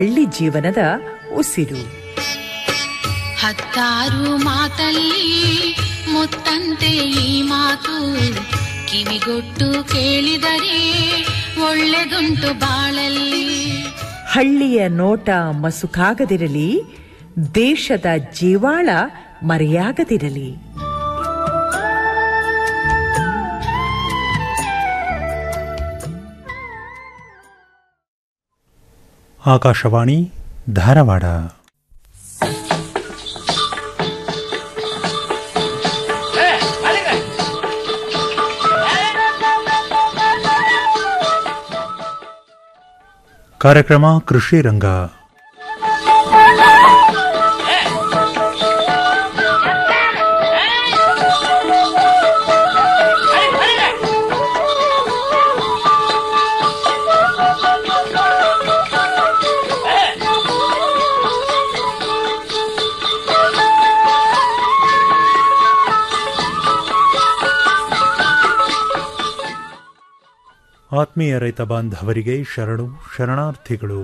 ಹಳ್ಳಿ ಜೀವನದ ಉಸಿರು ಹತ್ತಾರು ಮಾತಲ್ಲಿ ಮುತ್ತಂತೆ ಈ ಮಾತು ಕಿವಿಗೊಟ್ಟು ಕೇಳಿದರೆ ಒಳ್ಳೆದುಂಟು ಬಾಳಲ್ಲಿ ಹಳ್ಳಿಯ ನೋಟ ಮಸುಕಾಗದಿರಲಿ ದೇಶದ ಜೀವಾಳ ಮರೆಯಾಗದಿರಲಿ ಆಕಾಶವಾಣಿ ಧಾರವಾಡ ಕಾರ್ಯಕ್ರಮ ಕೃಷಿ ರಂಗ ಆತ್ಮೀಯ ರೈತ ಬಾಂಧವರಿಗೆ ಶರಣು ಶರಣಾರ್ಥಿಗಳು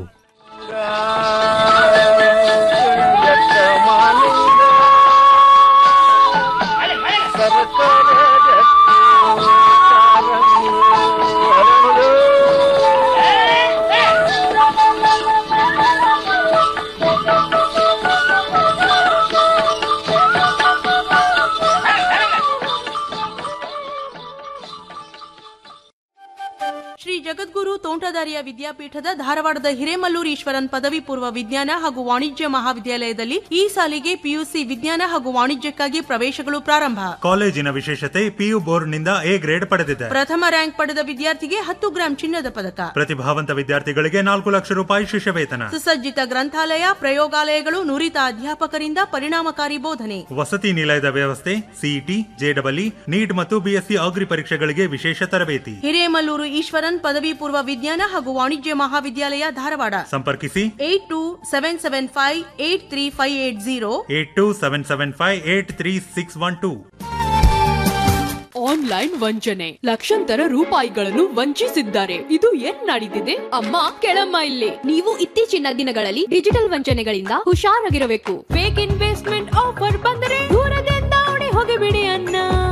ಶ್ರೀ ಜಗದ್ಗುರು ತೋಂಟದಾರ್ಯ ವಿದ್ಯಾಪೀಠದ ಧಾರವಾಡದ ಹಿರೇಮಲ್ಲೂರು ಈಶ್ವರನ್ ಪದವಿ ಪೂರ್ವ ವಿಜ್ಞಾನ ಹಾಗೂ ವಾಣಿಜ್ಯ ಮಹಾವಿದ್ಯಾಲಯದಲ್ಲಿ ಈ ಸಾಲಿಗೆ ಪಿಯುಸಿ ವಿಜ್ಞಾನ ಹಾಗೂ ವಾಣಿಜ್ಯಕ್ಕಾಗಿ ಪ್ರವೇಶಗಳು ಪ್ರಾರಂಭ ಕಾಲೇಜಿನ ವಿಶೇಷತೆ ಪಿಯು ಬೋರ್ಡ್ನಿಂದ ಎ ಗ್ರೇಡ್ ಪಡೆದಿದೆ ಪ್ರಥಮ ರ್ಯಾಂಕ್ ಪಡೆದ ವಿದ್ಯಾರ್ಥಿಗೆ ಹತ್ತು ಗ್ರಾಂ ಚಿನ್ನದ ಪದಕ ಪ್ರತಿಭಾವಂತ ವಿದ್ಯಾರ್ಥಿಗಳಿಗೆ ನಾಲ್ಕು ಲಕ್ಷ ರೂಪಾಯಿ ಶಿಷ್ಯ ವೇತನ ಸುಸಜ್ಜಿತ ಗ್ರಂಥಾಲಯ ಪ್ರಯೋಗಾಲಯಗಳು ನುರಿತ ಅಧ್ಯಾಪಕರಿಂದ ಪರಿಣಾಮಕಾರಿ ಬೋಧನೆ ವಸತಿ ನಿಲಯದ ವ್ಯವಸ್ಥೆ ಸಿಇಟಿ ಜೆಡಬ್ಲ್ಇ ನೀಟ್ ಮತ್ತು ಬಿಎಸ್ಸಿ ಅಗ್ರಿ ಪರೀಕ್ಷೆಗಳಿಗೆ ವಿಶೇಷ ತರಬೇತಿ ಹಿರೇಮಲ್ಲೂರು ಈಶ್ವರನ್ ಪದವಿ ಪೂರ್ವ ವಿಜ್ಞಾನ ಹಾಗೂ ವಾಣಿಜ್ಯ ಮಹಾವಿದ್ಯಾಲಯ ಧಾರವಾಡ ಸಂಪರ್ಕಿಸಿ eight two seven seven five eight three five eight zero eight two seven seven five eight three six one two online ವಂಚನೆ ಲಕ್ಷಾಂತರ ರೂಪಾಯಿಗಳನ್ನು ವಂಚಿಸಿದ್ದಾರೆ ಇದು ಏನ್ ನಡೀತಿದೆ ಅಮ್ಮ ಕೆಳಮ್ಮ ಇಲ್ಲಿ ನೀವು ಇತ್ತೀಚಿನ ದಿನಗಳಲ್ಲಿ ಡಿಜಿಟಲ್ ವಂಚನೆಗಳಿಂದ ಹುಷಾರಾಗಿರಬೇಕು ಫೇಕ್ ಇನ್ವೆಸ್ಟ್ಮೆಂಟ್ ಆಫರ್ ಬಂದರೆ ದೂರದಿಂದ ಓಡಿ ಹೋಗಿಬಿಡಿ ಅನ್ನ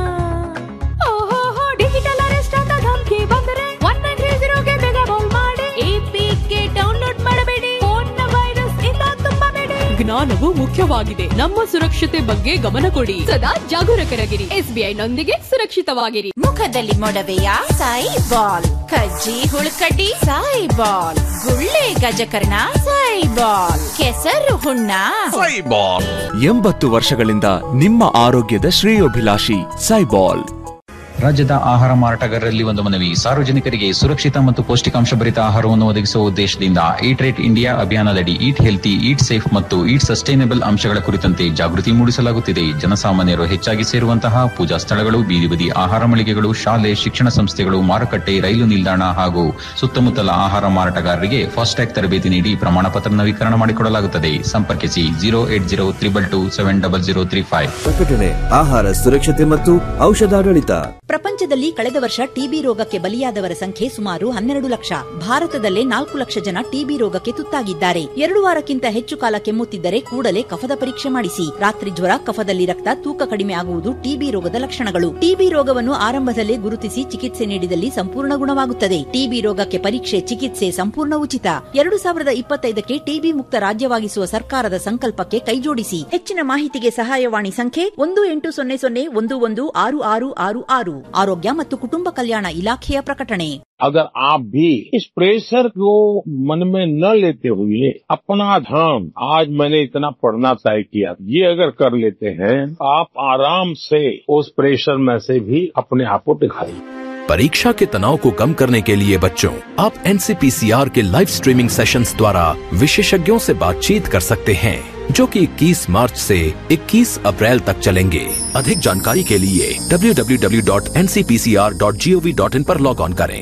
ಓಹೋ ಡಿಜಿಟಲ್ ಅರೆಸ್ಟ್ ಅಂತ ಧಮಕಿ ಬಂದರೆ ಒನ್ ನೈನ್ ತ್ರೀ ಜೀರೋಗೆ ಬೇಗ ಕಾಲ್ ಮಾಡಿ ಎಪಿಕೆ ಡೌನ್ಲೋಡ್ ಮಾಡಬೇಡಿ ಫೋನ್ ವೈರಸ್ ಇಂದ ತುಂಬಬೇಡಿ ಜ್ಞಾನವು ಮುಖ್ಯವಾಗಿದೆ ನಮ್ಮ ಸುರಕ್ಷತೆ ಬಗ್ಗೆ ಗಮನ ಕೊಡಿ ಸದಾ ಜಾಗರೂಕರಾಗಿರಿ ಎಸ್ಬಿಐ ನೊಂದಿಗೆ ಸುರಕ್ಷಿತವಾಗಿರಿ ಮುಖದಲ್ಲಿ ಮೊಡವೆಯ ಸಾಯಿ ಬಾಲ್ ಕಜ್ಜಿ ಹುಳುಕಡ್ಡಿ ಸಾಯಿ ಬಾಲ್ ಗುಳ್ಳೆ ಗಜಕರ್ಣ ಸಾಯಿ ಬಾಲ್ ಕೆಸರು ಹುಣ್ಣ ಎಂಬತ್ತು ವರ್ಷಗಳಿಂದ ನಿಮ್ಮ ಆರೋಗ್ಯದ ಶ್ರೇಯೋಭಿಲಾಷಿ ಸೈಬಾಲ್ ರಾಜ್ಯದ ಆಹಾರ ಮಾರಾಟಗಾರರಲ್ಲಿ ಒಂದು ಮನವಿ ಸಾರ್ವಜನಿಕರಿಗೆ ಸುರಕ್ಷಿತ ಮತ್ತು ಪೌಷ್ಟಿಕಾಂಶ ಭರಿತ ಆಹಾರವನ್ನು ಒದಗಿಸುವ ಉದ್ದೇಶದಿಂದ ಈಟ್ ರೇಟ್ ಇಂಡಿಯಾ ಅಭಿಯಾನದಡಿ ಈಟ್ ಹೆಲ್ತಿ ಈಟ್ ಸೇಫ್ ಮತ್ತು ಈಟ್ ಸಸ್ಟೈನಬಲ್ ಅಂಶಗಳ ಕುರಿತಂತೆ ಜಾಗೃತಿ ಮೂಡಿಸಲಾಗುತ್ತಿದೆ ಜನಸಾಮಾನ್ಯರು ಹೆಚ್ಚಾಗಿ ಸೇರುವಂತಹ ಪೂಜಾ ಸ್ಥಳಗಳು ಬೀದಿ ಬದಿ ಆಹಾರ ಮಳಿಗೆಗಳು ಶಾಲೆ ಶಿಕ್ಷಣ ಸಂಸ್ಥೆಗಳು ಮಾರುಕಟ್ಟೆ ರೈಲು ನಿಲ್ದಾಣ ಹಾಗೂ ಸುತ್ತಮುತ್ತಲ ಆಹಾರ ಮಾರಾಟಗಾರರಿಗೆ ಫಾಸ್ಟ್ಯಾಗ್ ತರಬೇತಿ ನೀಡಿ ಪ್ರಮಾಣ ಪತ್ರ ನವೀಕರಣ ಮಾಡಿಕೊಡಲಾಗುತ್ತದೆ ಸಂಪರ್ಕಿಸಿ zero eight zero triple two seven double zero three five ಪ್ರಕಟಣೆ ಆಹಾರ ಸುರಕ್ಷತೆ ಮತ್ತು ಔಷಧಾಡಳಿತ ಪ್ರಪಂಚದಲ್ಲಿ ಕಳೆದ ವರ್ಷ ಟಿಬಿ ರೋಗಕ್ಕೆ ಬಲಿಯಾದವರ ಸಂಖ್ಯೆ ಸುಮಾರು ಹನ್ನೆರಡು ಲಕ್ಷ ಭಾರತದಲ್ಲೇ ನಾಲ್ಕು ಲಕ್ಷ ಜನ ಟಿಬಿ ರೋಗಕ್ಕೆ ತುತ್ತಾಗಿದ್ದಾರೆ ಎರಡು ವಾರಕ್ಕಿಂತ ಹೆಚ್ಚು ಕಾಲ ಕೆಮ್ಮುತ್ತಿದ್ದರೆ ಕೂಡಲೇ ಕಫದ ಪರೀಕ್ಷೆ ಮಾಡಿಸಿ ರಾತ್ರಿ ಜ್ವರ ಕಫದಲ್ಲಿ ರಕ್ತ ತೂಕ ಕಡಿಮೆ ಆಗುವುದು ಟಿಬಿ ರೋಗದ ಲಕ್ಷಣಗಳು ಟಿಬಿ ರೋಗವನ್ನು ಆರಂಭದಲ್ಲೇ ಗುರುತಿಸಿ ಚಿಕಿತ್ಸೆ ನೀಡಿದಲ್ಲಿ ಸಂಪೂರ್ಣ ಗುಣವಾಗುತ್ತದೆ ಟಿಬಿ ರೋಗಕ್ಕೆ ಪರೀಕ್ಷೆ ಚಿಕಿತ್ಸೆ ಸಂಪೂರ್ಣ ಉಚಿತ ಎರಡು ಸಾವಿರದ ಇಪ್ಪತ್ತೈದಕ್ಕೆ ಟಿಬಿ ಮುಕ್ತ ರಾಜ್ಯವಾಗಿಸುವ ಸರ್ಕಾರದ ಸಂಕಲ್ಪಕ್ಕೆ ಕೈಜೋಡಿಸಿ ಹೆಚ್ಚಿನ ಮಾಹಿತಿಗೆ ಸಹಾಯವಾಣಿ ಸಂಖ್ಯೆ ಒಂದು ಎಂಟು ಸೊನ್ನೆ ಸೊನ್ನೆ ಒಂದು ಒಂದು ಆರು ಆರು ಆರು ಆರು ಆರೋಗ್ಯ ಮತ್ತು ಕುಟುಂಬ ಕಲ್ಯಾಣ ಇಲಾಖೆಯ ಪ್ರಕಟಣೆ अगर आप भी इस प्रेशर को मन में न लेते हुए अपना धर्म आज मैंने इतना पढ़ना तय किया ये अगर कर लेते हैं तो आप आराम से उस प्रेशर में से भी अपने आप को दिखाइए परीक्षा के तनाव को कम करने के लिए बच्चों आप एनसीपीसीआर के लाइव स्ट्रीमिंग सेशंस द्वारा विशेषज्ञों से बातचीत कर सकते हैं जो कि 21 मार्च से 21 अप्रैल तक चलेंगे अधिक जानकारी के लिए www.ncpcr.gov.in पर लॉग ऑन करें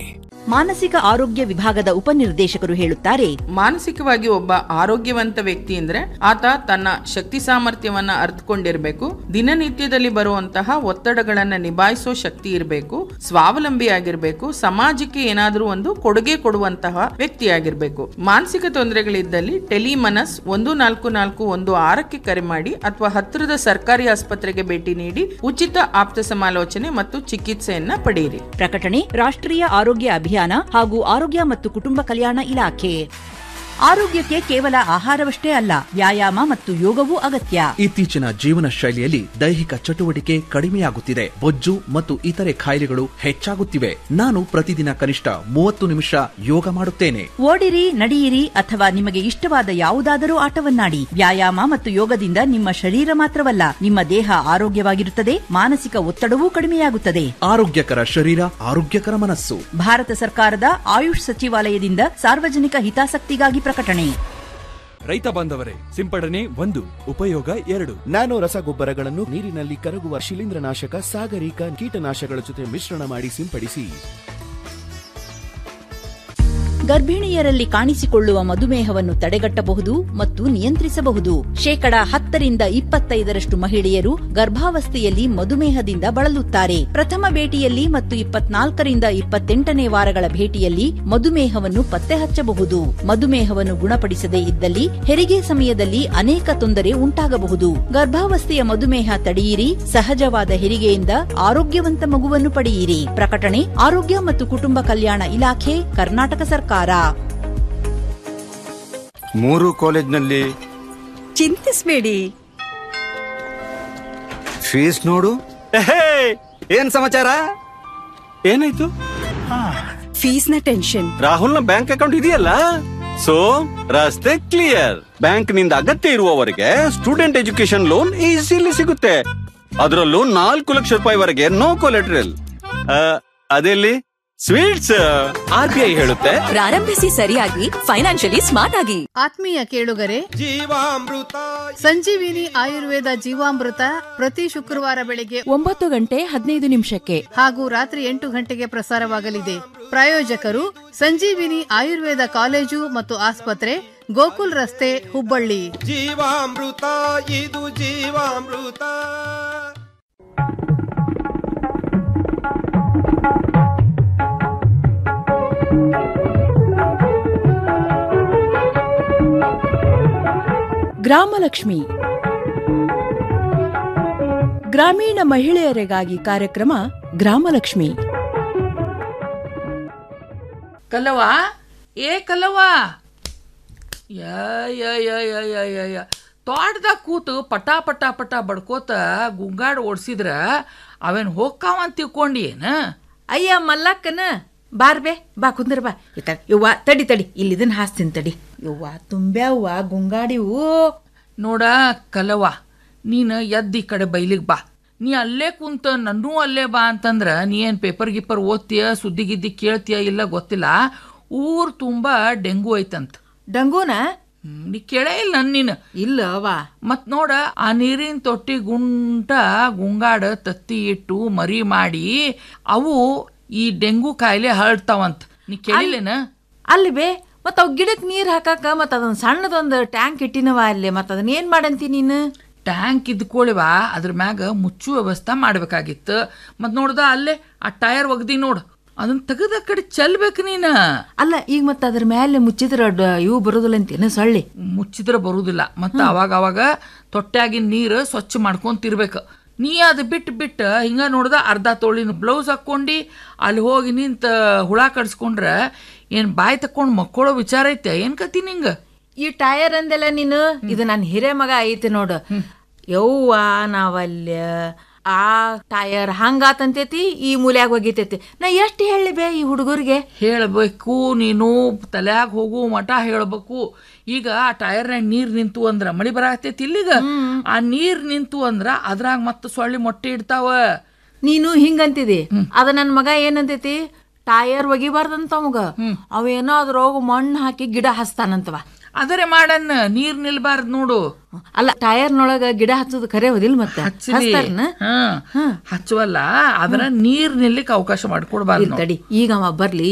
ಮಾನಸಿಕ ಆರೋಗ್ಯ ವಿಭಾಗದ ಉಪನಿರ್ದೇಶಕರು ಹೇಳುತ್ತಾರೆ ಮಾನಸಿಕವಾಗಿ ಒಬ್ಬ ಆರೋಗ್ಯವಂತ ವ್ಯಕ್ತಿ ಅಂದ್ರೆ ಆತ ತನ್ನ ಶಕ್ತಿ ಸಾಮರ್ಥ್ಯವನ್ನ ಅರ್ಥಕೊಂಡಿರ್ಬೇಕು ದಿನನಿತ್ಯದಲ್ಲಿ ಬರುವಂತಹ ಒತ್ತಡಗಳನ್ನ ನಿಭಾಯಿಸೋ ಶಕ್ತಿ ಇರಬೇಕು ಸ್ವಾವಲಂಬಿಯಾಗಿರ್ಬೇಕು ಸಮಾಜಕ್ಕೆ ಏನಾದ್ರೂ ಒಂದು ಕೊಡುಗೆ ಕೊಡುವಂತಹ ವ್ಯಕ್ತಿಯಾಗಿರ್ಬೇಕು ಮಾನಸಿಕ ತೊಂದರೆಗಳಿದ್ದಲ್ಲಿ ಟೆಲಿಮನಸ್ ಒಂದು ನಾಲ್ಕು ನಾಲ್ಕು ಒಂದು ಆರಕ್ಕೆ ಕರೆ ಮಾಡಿ ಅಥವಾ ಹತ್ತಿರದ ಸರ್ಕಾರಿ ಆಸ್ಪತ್ರೆಗೆ ಭೇಟಿ ನೀಡಿ ಉಚಿತ ಆಪ್ತ ಸಮಾಲೋಚನೆ ಮತ್ತು ಚಿಕಿತ್ಸೆಯನ್ನ ಪಡೆಯಿರಿ ಪ್ರಕಟಣೆ ರಾಷ್ಟ್ರೀಯ ಆರೋಗ್ಯ ಅಭಿಯಾನ ಹಾಗೂ ಆರೋಗ್ಯ ಮತ್ತು ಕುಟುಂಬ ಕಲ್ಯಾಣ ಇಲಾಖೆ ಆರೋಗ್ಯಕ್ಕೆ ಕೇವಲ ಆಹಾರವಷ್ಟೇ ಅಲ್ಲ ವ್ಯಾಯಾಮ ಮತ್ತು ಯೋಗವೂ ಅಗತ್ಯ ಇತ್ತೀಚಿನ ಜೀವನ ಶೈಲಿಯಲ್ಲಿ ದೈಹಿಕ ಚಟುವಟಿಕೆ ಕಡಿಮೆಯಾಗುತ್ತಿದೆ ಬೊಜ್ಜು ಮತ್ತು ಇತರೆ ಕಾಯಿಲೆಗಳು ಹೆಚ್ಚಾಗುತ್ತಿವೆ ನಾನು ಪ್ರತಿದಿನ ಕನಿಷ್ಠ ಮೂವತ್ತು ನಿಮಿಷ ಯೋಗ ಮಾಡುತ್ತೇನೆ ಓಡಿರಿ ನಡೆಯಿರಿ ಅಥವಾ ನಿಮಗೆ ಇಷ್ಟವಾದ ಯಾವುದಾದರೂ ಆಟವನ್ನಾಡಿ ವ್ಯಾಯಾಮ ಮತ್ತು ಯೋಗದಿಂದ ನಿಮ್ಮ ಶರೀರ ಮಾತ್ರವಲ್ಲ ನಿಮ್ಮ ದೇಹ ಆರೋಗ್ಯವಾಗಿರುತ್ತದೆ ಮಾನಸಿಕ ಒತ್ತಡವೂ ಕಡಿಮೆಯಾಗುತ್ತದೆ ಆರೋಗ್ಯಕರ ಶರೀರ ಆರೋಗ್ಯಕರ ಮನಸ್ಸು ಭಾರತ ಸರ್ಕಾರದ ಆಯುಷ್ ಸಚಿವಾಲಯದಿಂದ ಸಾರ್ವಜನಿಕ ಹಿತಾಸಕ್ತಿಗಾಗಿ ಪ್ರಕಟಣೆ ರೈತ ಬಾಂಧವರೇ ಸಿಂಪಡಣೆ ಒಂದು ಉಪಯೋಗ ಎರಡು ನ್ಯಾನೋ ರಸಗೊಬ್ಬರಗಳನ್ನು ನೀರಿನಲ್ಲಿ ಕರಗುವ ಶಿಲೀಂಧ್ರನಾಶಕ ಸಾಗರಿಕ ಕೀಟನಾಶಕಗಳ ಜೊತೆ ಮಿಶ್ರಣ ಮಾಡಿ ಸಿಂಪಡಿಸಿ ಗರ್ಭಿಣಿಯರಲ್ಲಿ ಕಾಣಿಸಿಕೊಳ್ಳುವ ಮಧುಮೇಹವನ್ನು ತಡೆಗಟ್ಟಬಹುದು ಮತ್ತು ನಿಯಂತ್ರಿಸಬಹುದು ಶೇಕಡ ಹತ್ತರಿಂದ ಇಪ್ಪತ್ತೈದರಷ್ಟು ಮಹಿಳೆಯರು ಗರ್ಭಾವಸ್ಥೆಯಲ್ಲಿ ಮಧುಮೇಹದಿಂದ ಬಳಲುತ್ತಾರೆ ಪ್ರಥಮ ಭೇಟಿಯಲ್ಲಿ ಮತ್ತು ಇಪ್ಪತ್ನಾಲ್ಕರಿಂದ ಇಪ್ಪತ್ತೆಂಟನೇ ವಾರಗಳ ಭೇಟಿಯಲ್ಲಿ ಮಧುಮೇಹವನ್ನು ಪತ್ತೆ ಹಚ್ಚಬಹುದು ಮಧುಮೇಹವನ್ನು ಗುಣಪಡಿಸದೇ ಇದ್ದಲ್ಲಿ ಹೆರಿಗೆ ಸಮಯದಲ್ಲಿ ಅನೇಕ ತೊಂದರೆ ಉಂಟಾಗಬಹುದು ಗರ್ಭಾವಸ್ಥೆಯ ಮಧುಮೇಹ ತಡೆಯಿರಿ ಸಹಜವಾದ ಹೆರಿಗೆಯಿಂದ ಆರೋಗ್ಯವಂತ ಮಗುವನ್ನು ಪಡೆಯಿರಿ ಪ್ರಕಟಣೆ ಆರೋಗ್ಯ ಮತ್ತು ಕುಟುಂಬ ಕಲ್ಯಾಣ ಇಲಾಖೆ ಕರ್ನಾಟಕ ಸರ್ಕಾರ ಮೂರು ಕಾಲೇಜ್ನಲ್ಲಿ ಚಿಂತಿಸ್ಬೇಡಿ ಫೀಸ್ ನೋಡು ಏನ್ ಸಮಾಚಾರ ಏನಾಯ್ತು ಫೀಸ್ನ ಟೆನ್ಷನ್ ರಾಹುಲ್ನ ಬ್ಯಾಂಕ್ ಅಕೌಂಟ್ ಇದೆಯಲ್ಲ ಸೊ ರಸ್ತೆ ಕ್ಲಿಯರ್ ಬ್ಯಾಂಕ್ ನಿಂದ ಅಗತ್ಯ ಇರುವವರಿಗೆ ಸ್ಟೂಡೆಂಟ್ ಎಜುಕೇಶನ್ ಲೋನ್ ಈಸಿಲಿ ಸಿಗುತ್ತೆ ಅದರಲ್ಲೂ ನಾಲ್ಕು ಲಕ್ಷ ರೂಪಾಯಿವರೆಗೆ ನೋ ಕೊಲೆಟ್ರಲ್ ಅದೆಲ್ಲಿ ಸ್ವೀಟ್ಸ್ ಆರ್ ಬಿ ಐ ಹೇಳುತ್ತೆ ಪ್ರಾರಂಭಿಸಿ ಸರಿಯಾಗಿ ಫೈನಾನ್ಷಿಯಲಿ ಸ್ಮಾರ್ಟ್ ಆಗಿ ಆತ್ಮೀಯ ಕೇಳುಗರೆ ಜೀವಾಮೃತ ಸಂಜೀವಿನಿ ಆಯುರ್ವೇದ ಜೀವಾಮೃತ ಪ್ರತಿ ಶುಕ್ರವಾರ ಬೆಳಿಗ್ಗೆ ಒಂಬತ್ತು ಗಂಟೆ ಹದಿನೈದು ನಿಮಿಷಕ್ಕೆ ಹಾಗೂ ರಾತ್ರಿ ಎಂಟು ಗಂಟೆಗೆ ಪ್ರಸಾರವಾಗಲಿದೆ ಪ್ರಾಯೋಜಕರು ಸಂಜೀವಿನಿ ಆಯುರ್ವೇದ ಕಾಲೇಜು ಮತ್ತು ಆಸ್ಪತ್ರೆ ಗೋಕುಲ್ ರಸ್ತೆ ಹುಬ್ಬಳ್ಳಿ ಜೀವಾಮೃತ ಇದು ಜೀವಾಮೃತ ಗ್ರಾಮಲಕ್ಷ್ಮಿ ಗ್ರಾಮೀಣ ಮಹಿಳೆಯರಿಗಾಗಿ ಕಾರ್ಯಕ್ರಮ ಗ್ರಾಮಲಕ್ಷ್ಮಿ ಕಲ್ಲವ್ವ ಏ ಕಲ್ಲವ್ವ ಯ ತೋಟದಾಗ ಕೂತು ಪಟ ಪಟ ಪಟ ಬಡ್ಕೋತ ಗುಂಗಾಡ್ ಓಡಿಸಿದ್ರ ಅವೇನ್ ಹೋಗ್ಕಾವ ಅಂತ ತಿಳ್ಕೊಂಡಿ ಏನ ಅಯ್ಯ ಮಲ್ಲಕ್ಕನ ಬಾರ್ ಬೇ ಬಾ ಕುಂದ್ರ ಬಾ ಇತ್ತ ಯವ್ವ ತಡಿ ತಡಿ ಇಲ್ಲಿ ಇದನ್ನ ಹಾಸ್ತೀನಿ ತಡಿ ಯವ್ವ ತುಂಬ್ಯಾವ್ವ ಗುಂಗಾಡಿವು ನೋಡ ಕಲವ್ವ ನೀನು ಎದ್ದು ಈ ಕಡೆ ಬೈಲಿಗೆ ಬಾ ನೀ ಅಲ್ಲೇ ಕುಂತ ನನ್ನೂ ಅಲ್ಲೇ ಬಾ ಅಂತಂದ್ರ ನೀ ಏನು ಪೇಪರ್ ಗಿಪ್ಪರ್ ಓದ್ತೀಯ ಸುದ್ದಿ ಗಿದ್ದಿ ಕೇಳ್ತೀಯ ಇಲ್ಲ ಗೊತ್ತಿಲ್ಲ ಊರ್ ತುಂಬ ಡೆಂಗು ಐತಂತ ಡಂಗೂನ ನೀ ಕೇಳೇ ಇಲ್ಲ ನನ್ ನೀನು ಇಲ್ಲ ಅವ ಮತ್ ನೋಡ ಆ ನೀರಿನ ತೊಟ್ಟಿ ಗುಂಟ ಗುಂಗಾಡ ತತ್ತಿ ಇಟ್ಟು ಮರಿ ಮಾಡಿ ಅವು ಈ ಡೆಂಗು ಕಾಯಿಲೆ ಹರಡ್ತಾವಂತ ನೀ ಕೇಳಿಲ್ಲೇನ ಅಲ್ಲಿ ಬೇ ಮತ್ತ ಅವ್ ಗಿಡಕ್ ನೀರ್ ಹಾಕಾಕ ಮತ್ತ ಅದೊಂದ್ ಸಣ್ಣದೊಂದು ಟ್ಯಾಂಕ್ ಇಟ್ಟಿನವ ಅಲ್ಲಿ ಮತ್ತ ಅದನ್ನ ಏನ್ ಮಾಡಂತಿ ನೀನು ಟ್ಯಾಂಕ್ ಇದ್ಕೊಳ್ಳಿವ ಅದ್ರ ಮ್ಯಾಗ ಮುಚ್ಚು ವ್ಯವಸ್ಥೆ ಮಾಡ್ಬೇಕಾಗಿತ್ತು ಮತ್ ನೋಡ್ದ ಅಲ್ಲೇ ಆ ಟೈರ್ ಒಗ್ದಿ ನೋಡು ಅದನ್ನ ತೆಗೆದ ಕಡೆ ಚೆಲ್ಬೇಕು ನೀನ ಅಲ್ಲ ಈಗ ಮತ್ತ ಅದ್ರ ಮೇಲೆ ಮುಚ್ಚಿದ್ರ ಡ- ಇವು ಬರೋದಿಲ್ಲ ಅಂತೇನ ಸೊಳ್ಳಿ ಮುಚ್ಚಿದ್ರೆ ಬರುದಿಲ್ಲ ಮತ್ತ ಅವಾಗ ಅವಾಗ ತೊಟ್ಟಾಗಿನ ನೀರು ಸ್ವಚ್ಛ ಮಾಡ್ಕೊಂತಿರ್ಬೇಕು ನೀ ಅದು ಬಿಟ್ಟು ಬಿಟ್ಟು ಹಿಂಗ ನೋಡ್ದ ಅರ್ಧ ತೋಳಿನ ಬ್ಲೌಸ್ ಹಾಕ್ಕೊಂಡಿ ಅಲ್ಲಿ ಹೋಗಿ ನಿಂತ ಹುಳ ಕಡ್ಸ್ಕೊಂಡ್ರ ಏನ್ ಬಾಯಿ ತಕೊಂಡ್ ಮಕ್ಕಳೋ ವಿಚಾರ ಐತೆ ಏನ್ ಕತಿ ನಿಂಗ ಈ ಟೈರ್ ಅಂದೆಲ್ಲ ನೀನು ಇದು ನನ್ನ ಹಿರೇ ಮಗ ಐತಿ ನೋಡು ಯವ್ವ ನಾವಲ್ಲ ಆ ಟೈರ್ ಹಂಗಾತಂತೈತಿ ಈ ಮೂಲ್ಯಾಗ ಹೋಗಿತೈತಿ ನಾ ಎಷ್ಟು ಹೇಳಿ ಬೇ ಈ ಹುಡುಗರಿಗೆ ಹೇಳಬೇಕು ನೀನು ತಲ್ಯಾಗ ಹೋಗು ಮಠ ಹೇಳ್ಬೇಕು ಈಗ ಆ ಟೈರ್ನಾಗ ನೀರ್ ನಿಂತು ಅಂದ್ರ ಮಳಿ ಬರಾಕತೈತಿ ಇಲ್ಲಿಗ ಆ ನೀರ್ ನಿಂತು ಅಂದ್ರ ಅದ್ರಾಗ ಮತ್ತ ಸೊಳ್ಳಿ ಮೊಟ್ಟೆ ಇಡ್ತಾವ ನೀನು ಹಿಂಗಂತಿದಿ ಅದ ನನ್ನ ಮಗ ಏನಂತೈತಿ ಟೈರ್ ಒಗಿಬಾರ್ದಂತ ಅವಾಗ ಅವೇನೋ ಅದ್ರೊಳಗ ಮಣ್ಣು ಹಾಕಿ ಗಿಡ ಹಚ್ತಾನಂತವ ಅದರೇ ಮಾಡನ್ನ ನೀರ್ ನಿಲ್ಬಾರ್ದು ನೋಡು ಅಲ್ಲ ಟೈರ್ನೊಳಗ ಗಿಡ ಹಚ್ಚೋದು ಖರೆ ಹೋದಿಲ್ ಮತ್ತೆ ಹಚ್ಚಲಿ. ಹಚ್ತಾರನ ಹಾ ಹಚ್ಚುವಲ್ಲ ಅದರ ನೀರ್ ನಿಲ್ಲಿಕ್ ಅವಕಾಶ ಮಾಡ್ಕೊಡ್ಬಾರ್ದು ಇಲ್ ತಡಿ ಈಗ ಅವ ಬರ್ಲಿ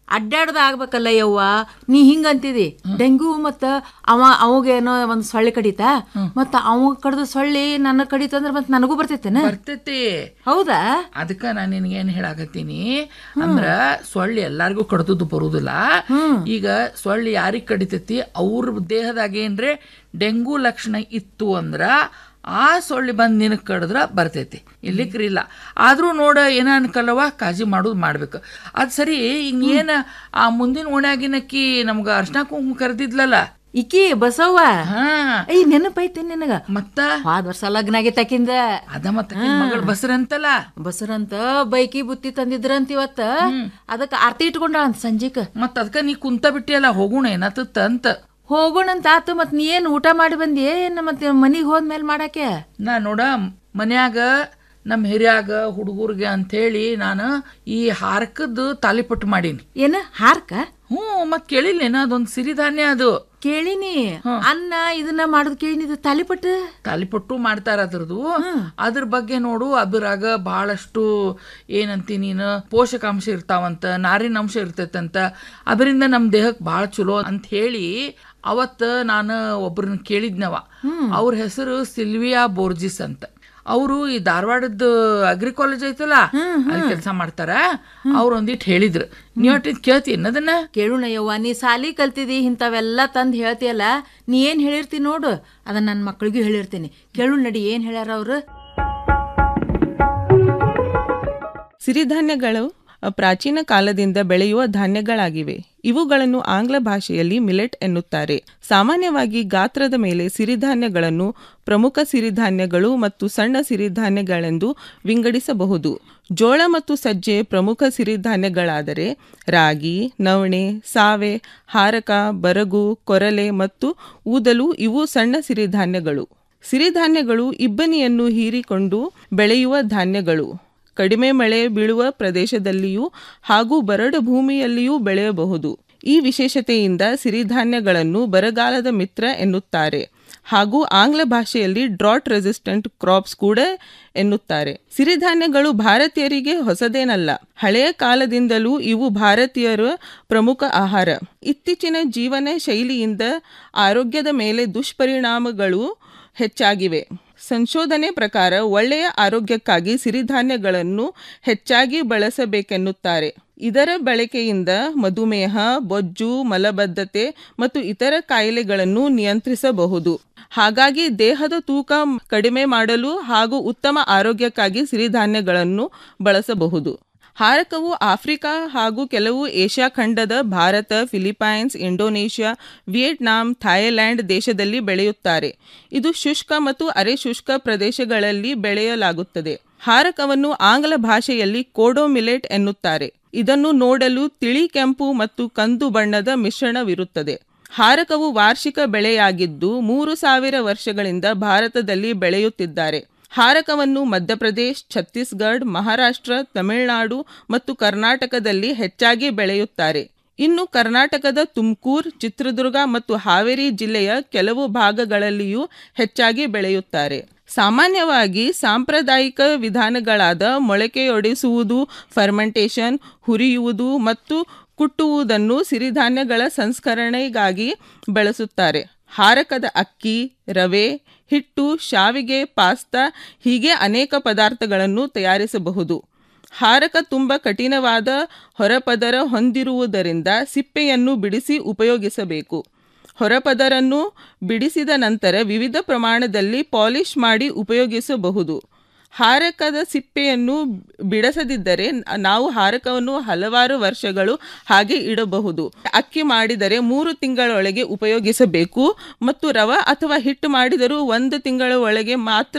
ಅಡ್ಡಾಡ್ದ ಆಗ್ಬೇಕಲ್ಲ ಯವ್ವ ನೀ ಹಿಂಗಂತಿದಿ ಡೆಂಗ್ಯೂ ಮತ್ತ ಅವ ಅವಾಗೇನೋ ಒಂದ್ ಸೊಳ್ಳೆ ಕಡಿತ ಮತ್ತ ಅವ ಕಡ್ದ ಸೊಳ್ಳಿ ನನ್ನ ಕಡಿತಂದ್ರ ಮತ್ ನನಗೂ ಬರ್ತೈತೇನ ಬರ್ತೈತಿ ಹೌದಾ ಅದಕ್ಕ ನಾನು ನಿನಗೇನ್ ಹೇಳಾಕತ್ತೀನಿ ಅಂದ್ರ ಸೊಳ್ಳಿ ಎಲ್ಲಾರ್ಗೂ ಕಡ್ದದ್ದು ಬರುದಿಲ್ಲ ಈಗ ಸೊಳ್ಳಿ ಯಾರಿಗ್ ಕಡಿತೈತಿ ಅವ್ರ ದೇಹದಾಗ ಏನ್ರೆ ಡೆಂಗು ಲಕ್ಷಣ ಇತ್ತು ಅಂದ್ರ ಆ ಸೊಳ್ಳಿ ಬಂದು ನಿನಗೆ ಕಡಿದ್ರ ಬರ್ತೈತಿ ಇಲ್ಲಿಕ್ರಿ ಇಲ್ಲ ಆದ್ರೂ ನೋಡ ಏನ ಅನ್ಕಲ್ಲವ ಕಾಳಜಿ ಮಾಡೋದು ಮಾಡ್ಬೇಕು ಅದ್ ಸರಿ ಈಗ ಏನ ಆ ಮುಂದಿನ ಓಣ್ಯಾಗಿನಕ್ಕಿ ನಮ್ಗ ಅರ್ಶನ ಕುಂಕುಮ ಕರೆದಿದ್ಲಲ್ಲ ಇಕಿ ಬಸವ್ವ ಹಾ ಐ ನೆನಪೈತೆ ನಿನಗ ಮತ್ತ ಹೋದ್ ವರ್ಷ ಲಗ್ನ ಆಗೈತಾಕಿಂದ ಅದ ಮತ್ತ ಮಗಳ ಬಸರಂತಲ್ಲ ಬಸರಂತ ಬೈಕಿ ಬುತ್ತಿ ತಂದಿದ್ರಂತ ಇವತ್ತ ಅದಕ್ಕ ಆರ್ತಿ ಇಟ್ಕೊಂಡ ಅಂತ ಸಂಜಿಕ ಮತ್ತ ಅದಕ್ಕ ನೀ ಕುಂತ ಬಿಟ್ಟಿಯಲ್ಲ ಹೋಗೋಣ ಏನತ್ತ ಅಂತ ಹೋಗೋಣಂತ ಆತು ಮತ್ ನೀ ಏನ್ ಊಟ ಮಾಡಿ ಬಂದಿ ಏನ್ ಮತ್ತೆ ಮನಿಗ್ ಹೋದ್ಮೇಲೆ ಮಾಡಾಕೆ ನಾ ನೋಡ ಮನ್ಯಾಗ ನಮ್ಮ ಹಿರಿಯಾಗ ಹುಡುಗರ್ಗೆ ಅಂಥೇಳಿ ನಾನು ಈ ಹಾರಕದ್ದು ತಾಲಿಪಟ್ಟು ಮಾಡೀನಿ ಏನ ಹಾರ್ಕ ಹ್ಞೂ ಮತ್ ಕೇಳಿಲ್ಲೇನ ಅದೊಂದು ಸಿರಿಧಾನ್ಯ ಅದು ಕೇಳಿನಿ ಅನ್ನ ಇದನ್ನ ಮಾಡೋದ್ ಕೇಳಿನಿ ತಾಲಿಪಟ್ಟು ತಾಲಿಪಟ್ಟು ಮಾಡ್ತಾರ ಅದ್ರದ್ದು ಅದ್ರ ಬಗ್ಗೆ ನೋಡು ಅದ್ರಾಗ ಬಹಳಷ್ಟು ಏನಂತಿ ನೀನು ಪೋಷಕಾಂಶ ಇರ್ತಾವಂತ ನಾರಿನ ಅಂಶ ಇರ್ತೈತಂತ ಅದರಿಂದ ನಮ್ಮ ದೇಹಕ್ಕೆ ಭಾಳ ಚಲೋ ಅಂತ ಹೇಳಿ ಅವತ್ತ ನಾನು ಒಬ್ರನ್ನ ಕೇಳಿದ್ನವ ಅವ್ರ ಹೆಸರು ಸಿಲ್ವಿಯಾ ಬೋರ್ಜಿಸ್ ಅಂತ ಅವರು ಈ ಧಾರವಾಡದ ಅಗ್ರಿ ಕಾಲೇಜ್ ಐತಲ್ಲ ಅಲ್ಲಿ ಕೆಲಸ ಮಾಡ್ತಾರ ಅವ್ರು ಒಂದಿಟ್ಟು ಹೇಳಿದ್ರು ನೀವ್ ಒಟ್ಟಿದ್ ಕೇಳ್ತೀನಿ ಅದನ್ನ ಕೇಳುಣ ಯವ್ವ ನೀ ಸಾಲಿ ಕಲ್ತಿದಿ ಇಂಥವೆಲ್ಲ ತಂದ್ ಹೇಳ್ತೀಯಲ್ಲ ನೀ ಏನ್ ಹೇಳಿರ್ತಿ ನೋಡು ಅದನ್ನ ನನ್ನ ಮಕ್ಳಿಗೂ ಹೇಳಿರ್ತೀನಿ ಕೇಳು ನಡಿ ಏನ್ ಹೇಳ್ಯಾರ ಅವ್ರು ಸಿರಿಧಾನ್ಯಗಳು ಪ್ರಾಚೀನ ಕಾಲದಿಂದ ಬೆಳೆಯುವ ಧಾನ್ಯಗಳಾಗಿವೆ ಇವುಗಳನ್ನು ಆಂಗ್ಲ ಭಾಷೆಯಲ್ಲಿ ಮಿಲೆಟ್ ಎನ್ನುತ್ತಾರೆ ಸಾಮಾನ್ಯವಾಗಿ ಗಾತ್ರದ ಮೇಲೆ ಸಿರಿಧಾನ್ಯಗಳನ್ನು ಪ್ರಮುಖ ಸಿರಿಧಾನ್ಯಗಳು ಮತ್ತು ಸಣ್ಣ ಸಿರಿಧಾನ್ಯಗಳೆಂದು ವಿಂಗಡಿಸಬಹುದು ಜೋಳ ಮತ್ತು ಸಜ್ಜೆ ಪ್ರಮುಖ ಸಿರಿಧಾನ್ಯಗಳಾದರೆ ರಾಗಿ ನವಣೆ ಸಾವೆ ಹಾರಕ ಬರಗು ಕೊರಲೆ ಮತ್ತು ಊದಲು ಇವು ಸಣ್ಣ ಸಿರಿಧಾನ್ಯಗಳು ಸಿರಿಧಾನ್ಯಗಳು ಇಬ್ಬನಿಯನ್ನು ಹೀರಿಕೊಂಡು ಬೆಳೆಯುವ ಧಾನ್ಯಗಳು ಕಡಿಮೆ ಮಳೆ ಬೀಳುವ ಪ್ರದೇಶದಲ್ಲಿಯೂ ಹಾಗೂ ಬರಡು ಭೂಮಿಯಲ್ಲಿಯೂ ಬೆಳೆಯಬಹುದು ಈ ವಿಶೇಷತೆಯಿಂದ ಸಿರಿಧಾನ್ಯಗಳನ್ನು ಬರಗಾಲದ ಮಿತ್ರ ಎನ್ನುತ್ತಾರೆ ಹಾಗೂ ಆಂಗ್ಲ ಭಾಷೆಯಲ್ಲಿ ಡ್ರಾಟ್ ರೆಸಿಸ್ಟೆಂಟ್ ಕ್ರಾಪ್ಸ್ ಕೂಡ ಎನ್ನುತ್ತಾರೆ ಸಿರಿಧಾನ್ಯಗಳು ಭಾರತೀಯರಿಗೆ ಹೊಸದೇನಲ್ಲ ಹಳೆಯ ಕಾಲದಿಂದಲೂ ಇವು ಭಾರತೀಯರ ಪ್ರಮುಖ ಆಹಾರ ಇತ್ತೀಚಿನ ಜೀವನ ಶೈಲಿಯಿಂದ ಆರೋಗ್ಯದ ಮೇಲೆ ದುಷ್ಪರಿಣಾಮಗಳು ಹೆಚ್ಚಾಗಿವೆ ಸಂಶೋಧನೆ ಪ್ರಕಾರ ಒಳ್ಳೆಯ ಆರೋಗ್ಯಕ್ಕಾಗಿ ಸಿರಿಧಾನ್ಯಗಳನ್ನು ಹೆಚ್ಚಾಗಿ ಬಳಸಬೇಕೆನ್ನುತ್ತಾರೆ ಇದರ ಬಳಕೆಯಿಂದ ಮಧುಮೇಹ ಬೊಜ್ಜು ಮಲಬದ್ಧತೆ ಮತ್ತು ಇತರ ಕಾಯಿಲೆಗಳನ್ನು ನಿಯಂತ್ರಿಸಬಹುದು ಹಾಗಾಗಿ ದೇಹದ ತೂಕ ಕಡಿಮೆ ಮಾಡಲು ಹಾಗೂ ಉತ್ತಮ ಆರೋಗ್ಯಕ್ಕಾಗಿ ಸಿರಿಧಾನ್ಯಗಳನ್ನು ಬಳಸಬಹುದು ಹಾರಕವು ಆಫ್ರಿಕಾ ಹಾಗೂ ಕೆಲವು ಏಷ್ಯಾ ಖಂಡದ Bharat Philippines Indonesia Vietnam Thailand ದೇಶದಲ್ಲಿ ಬೆಳೆಯುತ್ತಾರೆ ಇದು ಶುಷ್ಕ ಮತ್ತು ಅರೆ ಶುಷ್ಕ ಪ್ರದೇಶಗಳಲ್ಲಿ ಬೆಳೆಯಲಾಗುತ್ತದೆ ಹಾರಕವನ್ನು ಆಂಗ್ಲ ಭಾಷೆಯಲ್ಲಿ ಕೋಡೋ ಮಿಲೆಟ್ ಎನ್ನುತ್ತಾರೆ ಇದನ್ನು ನೋಡಲು ತಿಳಿ ಕೆಂಪು ಮತ್ತು ಕಂದು ಬಣ್ಣದ ಮಿಶ್ರಣವಿರುತ್ತದೆ ಹಾರಕವು ವಾರ್ಷಿಕ ಬೆಳೆಯಾಗಿದ್ದು ಮೂರು ಸಾವಿರ ವರ್ಷಗಳಿಂದ ಭಾರತದಲ್ಲಿ ಬೆಳೆಯುತ್ತಿದ್ದಾರೆ ಹಾರಕವನ್ನು ಮಧ್ಯಪ್ರದೇಶ್ ಛತ್ತೀಸ್ಗಢ ಮಹಾರಾಷ್ಟ್ರ ತಮಿಳುನಾಡು ಮತ್ತು ಕರ್ನಾಟಕದಲ್ಲಿ ಹೆಚ್ಚಾಗಿ ಬೆಳೆಯುತ್ತಾರೆ ಇನ್ನು ಕರ್ನಾಟಕದ ತುಮಕೂರು ಚಿತ್ರದುರ್ಗ ಮತ್ತು ಹಾವೇರಿ ಜಿಲ್ಲೆಯ ಕೆಲವು ಭಾಗಗಳಲ್ಲಿಯೂ ಹೆಚ್ಚಾಗಿ ಬೆಳೆಯುತ್ತಾರೆ ಸಾಮಾನ್ಯವಾಗಿ ಸಾಂಪ್ರದಾಯಿಕ ವಿಧಾನಗಳಾದ ಮೊಳಕೆಯೊಡೆಸುವುದು ಫರ್ಮೆಂಟೇಷನ್ ಹುರಿಯುವುದು ಮತ್ತು ಕುಟ್ಟುವುದನ್ನು ಸಿರಿಧಾನ್ಯಗಳ ಸಂಸ್ಕರಣೆಗಾಗಿ ಬಳಸುತ್ತಾರೆ ಹಾರಕದ ಅಕ್ಕಿ ರವೆ ಹಿಟ್ಟು ಶಾವಿಗೆ ಪಾಸ್ತಾ ಹೀಗೆ ಅನೇಕ ಪದಾರ್ಥಗಳನ್ನು ತಯಾರಿಸಬಹುದು ಹಾರಕ ತುಂಬ ಕಠಿಣವಾದ ಹೊರಪದರ ಹೊಂದಿರುವುದರಿಂದ ಸಿಪ್ಪೆಯನ್ನು ಬಿಡಿಸಿ ಉಪಯೋಗಿಸಬೇಕು ಹೊರಪದರನ್ನು ಬಿಡಿಸಿದ ನಂತರ ವಿವಿಧ ಪ್ರಮಾಣದಲ್ಲಿ ಪಾಲಿಷ್ ಮಾಡಿ ಉಪಯೋಗಿಸಬಹುದು ಹಾರಕದ ಸಿಪ್ಪೆಯನ್ನು ಬಿಡಿಸದಿದ್ದರೆ ನಾವು ಹಾರಕವನ್ನು ಹಲವಾರು ವರ್ಷಗಳು ಹಾಗೆ ಇಡಬಹುದು ಅಕ್ಕಿ ಮಾಡಿದರೆ ಮೂರು ತಿಂಗಳೊಳಗೆ ಉಪಯೋಗಿಸಬೇಕು ಮತ್ತು ರವ ಅಥವಾ ಹಿಟ್ಟು ಮಾಡಿದರೂ ಒಂದು ತಿಂಗಳ ಒಳಗೆ ಮಾತ್ರ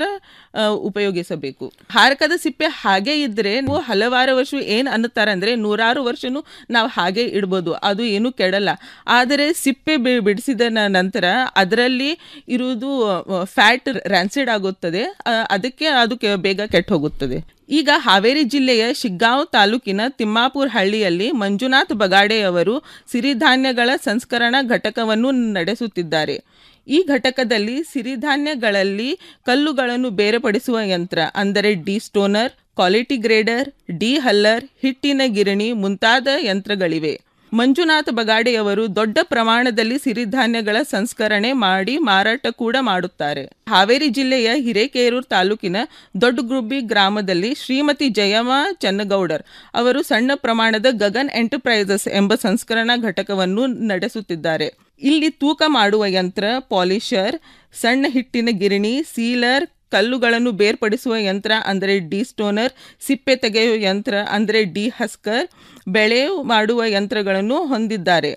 ಉಪಯೋಗಿಸಬೇಕು ಹಾರಕದ ಸಿಪ್ಪೆ ಹಾಗೆ ಇದ್ರೆ ನೀವು ಹಲವಾರು ವರ್ಷ ಏನು ಅನ್ನುತ್ತಾರೆ ಅಂದ್ರೆ ನೂರಾರು ವರ್ಷನೂ ನಾವು ಹಾಗೆ ಇಡ್ಬೋದು ಅದು ಏನು ಕೆಡಲ್ಲ ಆದರೆ ಸಿಪ್ಪೆ ಬಿಡಿಸಿದ ನಂತರ ಅದರಲ್ಲಿ ಇರುವುದು ಫ್ಯಾಟ್ ರ್ಯಾನ್ಸಿಡ್ ಆಗುತ್ತದೆ ಅದಕ್ಕೆ ಅದಕ್ಕೆ ಬೇಗ ಕೆಟ್ಟ ಹೋಗುತ್ತದೆ ಈಗ ಹಾವೇರಿ ಜಿಲ್ಲೆಯ ಶಿಗ್ಗಾಂವ್ ತಾಲೂಕಿನ ತಿಮ್ಮಾಪುರ ಹಳ್ಳಿಯಲ್ಲಿ ಮಂಜುನಾಥ್ ಬಗಾಡೆಯವರು ಸಿರಿಧಾನ್ಯಗಳ ಸಂಸ್ಕರಣಾ ಘಟಕವನ್ನು ನಡೆಸುತ್ತಿದ್ದಾರೆ ಈ ಘಟಕದಲ್ಲಿ ಸಿರಿಧಾನ್ಯಗಳಲ್ಲಿ ಕಲ್ಲುಗಳನ್ನು ಬೇರ್ಪಡಿಸುವ ಯಂತ್ರ ಅಂದರೆ destoner quality grader dehuller ಹಿಟ್ಟಿನ ಗಿರಣಿ ಮುಂತಾದ ಯಂತ್ರಗಳಿವೆ ಮಂಜುನಾಥ ಬಗಾಡೆಯವರು ದೊಡ್ಡ ಪ್ರಮಾಣದಲ್ಲಿ ಸಿರಿಧಾನ್ಯಗಳ ಸಂಸ್ಕರಣೆ ಮಾಡಿ ಮಾರಾಟ ಕೂಡ ಮಾಡುತ್ತಾರೆ ಹಾವೇರಿ ಜಿಲ್ಲೆಯ ಹಿರೇಕೇರೂರು ತಾಲೂಕಿನ ದೊಡ್ಡಗುಬ್ಬಿ ಗ್ರಾಮದಲ್ಲಿ ಶ್ರೀಮತಿ ಜಯಮ್ಮ ಚನ್ನಗೌಡರ್ ಅವರು ಸಣ್ಣ ಪ್ರಮಾಣದ ಗಗನ್ ಎಂಟರ್ಪ್ರೈಸಸ್ ಎಂಬ ಸಂಸ್ಕರಣಾ ಘಟಕವನ್ನು ನಡೆಸುತ್ತಿದ್ದಾರೆ ಇಲ್ಲಿ ತೂಕ ಮಾಡುವ ಯಂತ್ರ ಪಾಲಿಷರ್ ಸಣ್ಣ ಹಿಟ್ಟಿನ ಗಿರಣಿ ಸೀಲರ್ ಕಲ್ಲುಗಳನ್ನು ಬೇರ್ಪಡಿಸುವ ಯಂತ್ರ ಅಂದರೆ ಡಿ ಸ್ಟೋನರ್ ಸಿಪ್ಪೆ ತೆಗೆಯುವ ಯಂತ್ರ ಅಂದರೆ ಡಿ ಹಸ್ಕರ್ ಬೆಳೆ ಮಾಡುವ ಯಂತ್ರಗಳನ್ನು ಹೊಂದಿದ್ದಾರೆ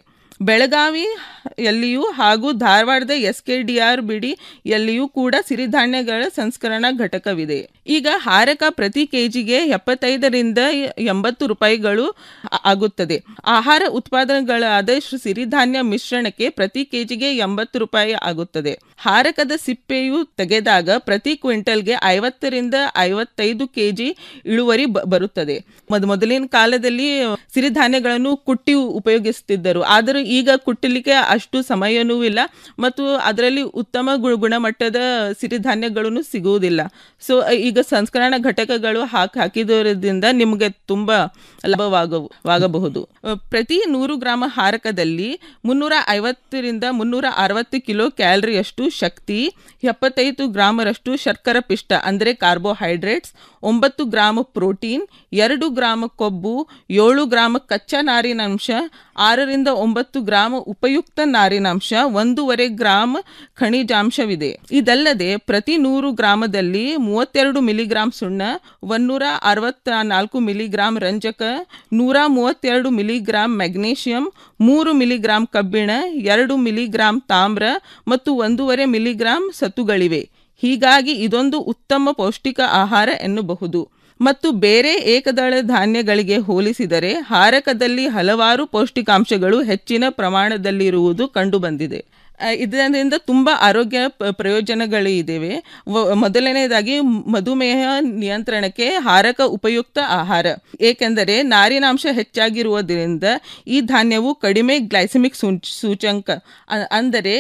ಬೆಳಗಾವಿಯಲ್ಲಿಯೂ ಹಾಗೂ ಧಾರವಾಡದ ಎಸ್ ಕೆ ಡಿ ಆರ್ ಬಿಡಿ ಯಲ್ಲಿಯೂ ಕೂಡ ಸಿರಿಧಾನ್ಯಗಳ ಸಂಸ್ಕರಣಾ ಘಟಕವಿದೆ ಈಗ ಹಾರಕ ಪ್ರತಿ ಕೆಜಿಗೆ ಎಪ್ಪತ್ತೈದರಿಂದ ಎಂಬತ್ತು ರೂಪಾಯಿಗಳು ಆ- ಆಗುತ್ತದೆ ಆಹಾರ ಉತ್ಪಾದನೆಗಳಾದ ಶ್ರೀ- ಸಿರಿಧಾನ್ಯ ಮಿಶ್ರಣಕ್ಕೆ ಪ್ರತಿ ಕೆಜಿಗೆ ಎಂಬತ್ತು ರೂಪಾಯಿ ಆಗುತ್ತದೆ ಹಾರಕದ ಸಿಪ್ಪೆಯು ತೆಗೆದಾಗ ಪ್ರತಿ ಕ್ವಿಂಟಲ್ಗೆ ಐವತ್ತರಿಂದ ಐವತ್ತೈದು ಕೆಜಿ ಇಳುವರಿ ಬ- ಬರುತ್ತದೆ ಮೊದ ಮೊದಲಿನ ಕಾಲದಲ್ಲಿ ಸಿರಿಧಾನ್ಯಗಳನ್ನು ಕುಟ್ಟಿ ಉಪಯೋಗಿಸುತ್ತಿದ್ದರು ಆದರೂ ಈಗ ಕುಟ್ಟಲಿಕ್ಕೆ ಅಷ್ಟು ಸಮಯನೂ ಇಲ್ಲ ಮತ್ತು ಅದರಲ್ಲಿ ಉತ್ತಮ ಗು- ಗುಣಮಟ್ಟದ ಸಿರಿಧಾನ್ಯಗಳನ್ನು ಸಿಗುವುದಿಲ್ಲ ಸೊ ಈಗ ಸಂಸ್ಕರಣಾ ಘಟಕಗಳು ಹಾಕಿ ಹಾಕಿದರಿಂದ ನಿಮಗೆ ತುಂಬ ಲಾಭವಾಗಬಹುದು ಪ್ರತಿ ನೂರು ಗ್ರಾಮ ಹಾರಕದಲ್ಲಿ ಮುನ್ನೂರ ಐವತ್ತರಿಂದ ಮುನ್ನೂರ ಅರವತ್ತು ಕಿಲೋ ಕ್ಯಾಲರಿಯಷ್ಟು ಶಕ್ತಿ ಎಪ್ಪತ್ತೈದು ಗ್ರಾಮರಷ್ಟು ಶರ್ಕರ ಪಿಷ್ಟ ಅಂದರೆ ಕಾರ್ಬೋಹೈಡ್ರೇಟ್ಸ್ ಒಂಬತ್ತು ಗ್ರಾಮ ಪ್ರೋಟೀನ್ ಎರಡು ಗ್ರಾಮ ಕೊಬ್ಬು ಏಳು ಗ್ರಾಮ ಕಚ್ಚಾ ನಾರಿನಾಂಶ ಆರರಿಂದ ಒಂಬತ್ತು ಗ್ರಾಮ ಉಪಯುಕ್ತ ನಾರಿನಾಂಶ ಒಂದೂವರೆ ಗ್ರಾಮ್ ಖನಿಜಾಂಶವಿದೆ ಇದಲ್ಲದೆ ಪ್ರತಿ ನೂರು ಗ್ರಾಮದಲ್ಲಿ ಮೂವತ್ತೆರಡು ಮಿಲಿಗ್ರಾಂ ಸುಣ್ಣ ಒಂದೂರ ಅರವತ್ತ ನಾಲ್ಕು ಮಿಲಿಗ್ರಾಂ ರಂಜಕ ನೂರ ಮೂವತ್ತೆರಡು ಮಿಲಿಗ್ರಾಂ ಮೆಗ್ನೀಷಿಯಂ ಮೂರು ಮಿಲಿಗ್ರಾಂ ಕಬ್ಬಿಣ ಎರಡು ಮಿಲಿಗ್ರಾಂ ತಾಮ್ರ ಮತ್ತು ಒಂದೂವರೆ ಮಿಲಿಗ್ರಾಂ ಸತುಗಳಿವೆ ಹೀಗಾಗಿ ಇದೊಂದು ಉತ್ತಮ ಪೌಷ್ಟಿಕ ಆಹಾರ ಎನ್ನಬಹುದು ಮತ್ತು ಬೇರೆ ಏಕದಳ ಧಾನ್ಯಗಳಿಗೆ ಹೋಲಿಸಿದರೆ ಹಾರಕದಲ್ಲಿ ಹಲವಾರು ಪೌಷ್ಟಿಕಾಂಶಗಳು ಹೆಚ್ಚಿನ ಪ್ರಮಾಣದಲ್ಲಿರುವುದು ಕಂಡುಬಂದಿದೆ ಆ, ಇದರಿಂದ ತುಂಬ ಆರೋಗ್ಯ ಪ- ಪ್ರಯೋಜನಗಳು ಇದ್ದೇವೆ ವ- ಮೊದಲನೆಯದಾಗಿ ಮಧುಮೇಹ ನಿಯಂತ್ರಣಕ್ಕೆ ಹಾರಕ ಉಪಯುಕ್ತ ಆಹಾರ ಏಕೆಂದರೆ ನಾರಿನಾಂಶ ಹೆಚ್ಚಾಗಿರುವುದರಿಂದ ಈ ಧಾನ್ಯವು ಕಡಿಮೆ ಗ್ಲೈಸೆಮಿಕ್ ಸೂಚ್- ಸೂಚಂಕ ಅ- ಅಂದರೆ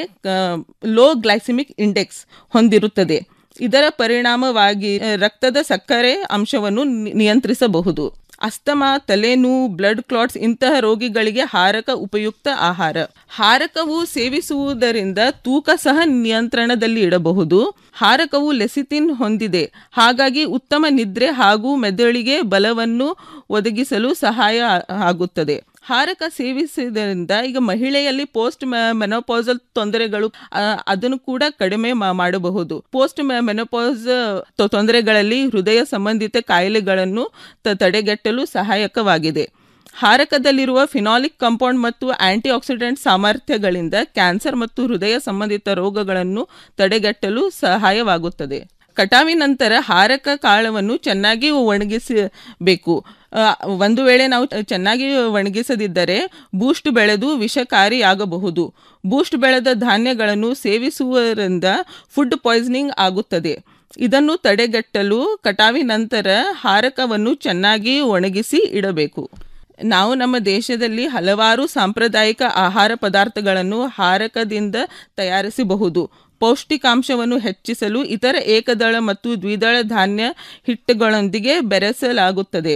ಲೋ ಗ್ಲೈಸೆಮಿಕ್ ಇಂಡೆಕ್ಸ್ ಹೊಂದಿರುತ್ತದೆ ಇದರ ಪರಿಣಾಮವಾಗಿ ಆ, ರಕ್ತದ ಸಕ್ಕರೆ ಅಂಶವನ್ನು ನಿ- ನಿಯಂತ್ರಿಸಬಹುದು ಅಸ್ತಮಾ ತಲೆನೋವು ಬ್ಲಡ್ ಕ್ಲಾಟ್ಸ್ ಇಂತಹ ರೋಗಿಗಳಿಗೆ ಹಾರಕ ಉಪಯುಕ್ತ ಆಹಾರ ಹಾರಕವು ಸೇವಿಸುವುದರಿಂದ ತೂಕ ಸಹ ನಿಯಂತ್ರಣದಲ್ಲಿ ಇಡಬಹುದು ಹಾರಕವು ಲೆಸಿತಿನ್ ಹೊಂದಿದೆ ಹಾಗಾಗಿ ಉತ್ತಮ ನಿದ್ರೆ ಹಾಗೂ ಮೆದುಳಿಗೆ ಬಲವನ್ನು ಒದಗಿಸಲು ಸಹಾಯ ಆ- ಆಗುತ್ತದೆ ಹಾರಕ ಸೇವಿಸುವುದರಿಂದ ಈಗ ಮಹಿಳೆಯಲ್ಲಿ ಪೋಸ್ಟ್ ಮೆನೋಪಾಸಲ್ ತೊಂದರೆಗಳು ಆ, ಅದನ್ನು ಕೂಡ ಕಡಿಮೆ ಮಾ- ಮಾಡಬಹುದು ಪೋಸ್ಟ್ ಮೆನೋಪಾಸ್ ತೊಂದರೆಗಳಲ್ಲಿ ಹೃದಯ ಸಂಬಂಧಿತ ಕಾಯಿಲೆಗಳನ್ನು ತ- ತಡೆಗಟ್ಟಲು ಸಹಾಯಕವಾಗಿದೆ ಹಾರಕದಲ್ಲಿರುವ ಫಿನಾಲಿಕ್ ಕಾಂಪೌಂಡ್ ಮತ್ತು ಆಂಟಿ ಆಕ್ಸಿಡೆಂಟ್ ಸಾಮರ್ಥ್ಯಗಳಿಂದ ಕ್ಯಾನ್ಸರ್ ಮತ್ತು ಹೃದಯ ಸಂಬಂಧಿತ ರೋಗಗಳನ್ನು ತಡೆಗಟ್ಟಲು ಸಹಾಯವಾಗುತ್ತದೆ ಕಟಾವಿನ ನಂತರ ಹಾರಕ ಕಾಳವನ್ನು ಚೆನ್ನಾಗಿ ಒಣಗಿಸಬೇಕು ಆ, ಒಂದು ವೇಳೆ ನಾವು ಚೆನ್ನಾಗಿ ಒಣಗಿಸದಿದ್ದರೆ ಬೂಸ್ಟ್ ಬೆಳೆದು ವಿಷಕಾರಿಯಾಗಬಹುದು ಬೂಸ್ಟ್ ಬೆಳೆದ ಧಾನ್ಯಗಳನ್ನು ಸೇವಿಸುವುದರಿಂದ ಫುಡ್ ಪಾಯ್ಸನಿಂಗ್ ಆಗುತ್ತದೆ ಇದನ್ನು ತಡೆಗಟ್ಟಲು ಕಟಾವಿನ ನಂತರ ಹಾರಕವನ್ನು ಚೆನ್ನಾಗಿ ಒಣಗಿಸಿ ಇಡಬೇಕು ನಾವು ನಮ್ಮ ದೇಶದಲ್ಲಿ ಹಲವಾರು ಸಾಂಪ್ರದಾಯಿಕ ಆಹಾರ ಪದಾರ್ಥಗಳನ್ನು ಹಾರಕದಿಂದ ತಯಾರಿಸಬಹುದು ಪೌಷ್ಟಿಕಾಂಶವನ್ನು ಹೆಚ್ಚಿಸಲು ಇತರ ಏಕದಳ ಮತ್ತು ದ್ವಿದಳ ಧಾನ್ಯ ಹಿಟ್ಟುಗಳೊಂದಿಗೆ ಬೆರೆಸಲಾಗುತ್ತದೆ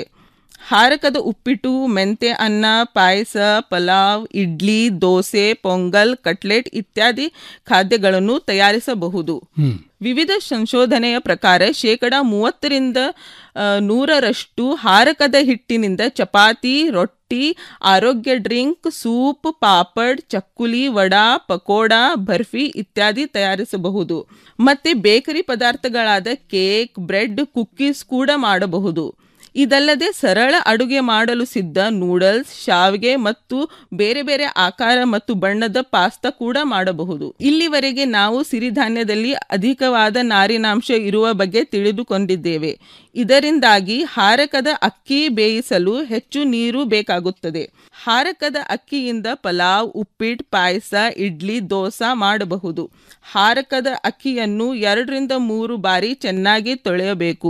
ಹಾರಕದ ಉಪ್ಪಿಟ್ಟು ಮೆಂತೆ ಅನ್ನ ಪಾಯಸ ಪಲಾವ್ ಇಡ್ಲಿ ದೋಸೆ ಪೊಂಗಲ್ ಕಟ್ಲೆಟ್ ಇತ್ಯಾದಿ ಖಾದ್ಯಗಳನ್ನು ತಯಾರಿಸಬಹುದು ವಿವಿಧ ಸಂಶೋಧನೆಯ ಪ್ರಕಾರ ಶೇಕಡ ಮೂವತ್ತರಿಂದ ಆ, ನೂರರಷ್ಟು ಹಾರಕದ ಹಿಟ್ಟಿನಿಂದ ಚಪಾತಿ ರೊಟ್ಟಿ ಆರೋಗ್ಯ ಡ್ರಿಂಕ್ ಸೂಪ್ ಪಾಪಡ್ ಚಕ್ಕುಲಿ ವಡಾ ಪಕೋಡ ಬರ್ಫಿ ಇತ್ಯಾದಿ ತಯಾರಿಸಬಹುದು ಮತ್ತೆ ಬೇಕರಿ ಪದಾರ್ಥಗಳಾದ ಕೇಕ್ ಬ್ರೆಡ್ ಕುಕ್ಕೀಸ್ ಕೂಡ ಮಾಡಬಹುದು ಇದಲ್ಲದೆ ಸರಳ ಅಡುಗೆ ಮಾಡಲು ಸಿದ್ಧ ನೂಡಲ್ಸ್ ಶಾವಿಗೆ ಮತ್ತು ಬೇರೆ ಬೇರೆ ಆಕಾರ ಮತ್ತು ಬಣ್ಣದ ಪಾಸ್ತಾ ಕೂಡ ಮಾಡಬಹುದು ಇಲ್ಲಿವರೆಗೆ ನಾವು ಸಿರಿಧಾನ್ಯದಲ್ಲಿ ಅಧಿಕವಾದ ನಾರಿನಾಂಶ ಇರುವ ಬಗ್ಗೆ ತಿಳಿದುಕೊಂಡಿದ್ದೇವೆ ಇದರಿಂದಾಗಿ ಹಾರಕದ ಅಕ್ಕಿ ಬೇಯಿಸಲು ಹೆಚ್ಚು ನೀರು ಬೇಕಾಗುತ್ತದೆ ಹಾರಕದ ಅಕ್ಕಿಯಿಂದ ಪಲಾವ್ ಉಪ್ಪಿಟ್ಟು ಪಾಯಸ ಇಡ್ಲಿ ದೋಸಾ ಮಾಡಬಹುದು ಹಾರಕದ ಅಕ್ಕಿಯನ್ನು ಎರಡರಿಂದ ಮೂರು ಬಾರಿ ಚೆನ್ನಾಗಿ ತೊಳೆಯಬೇಕು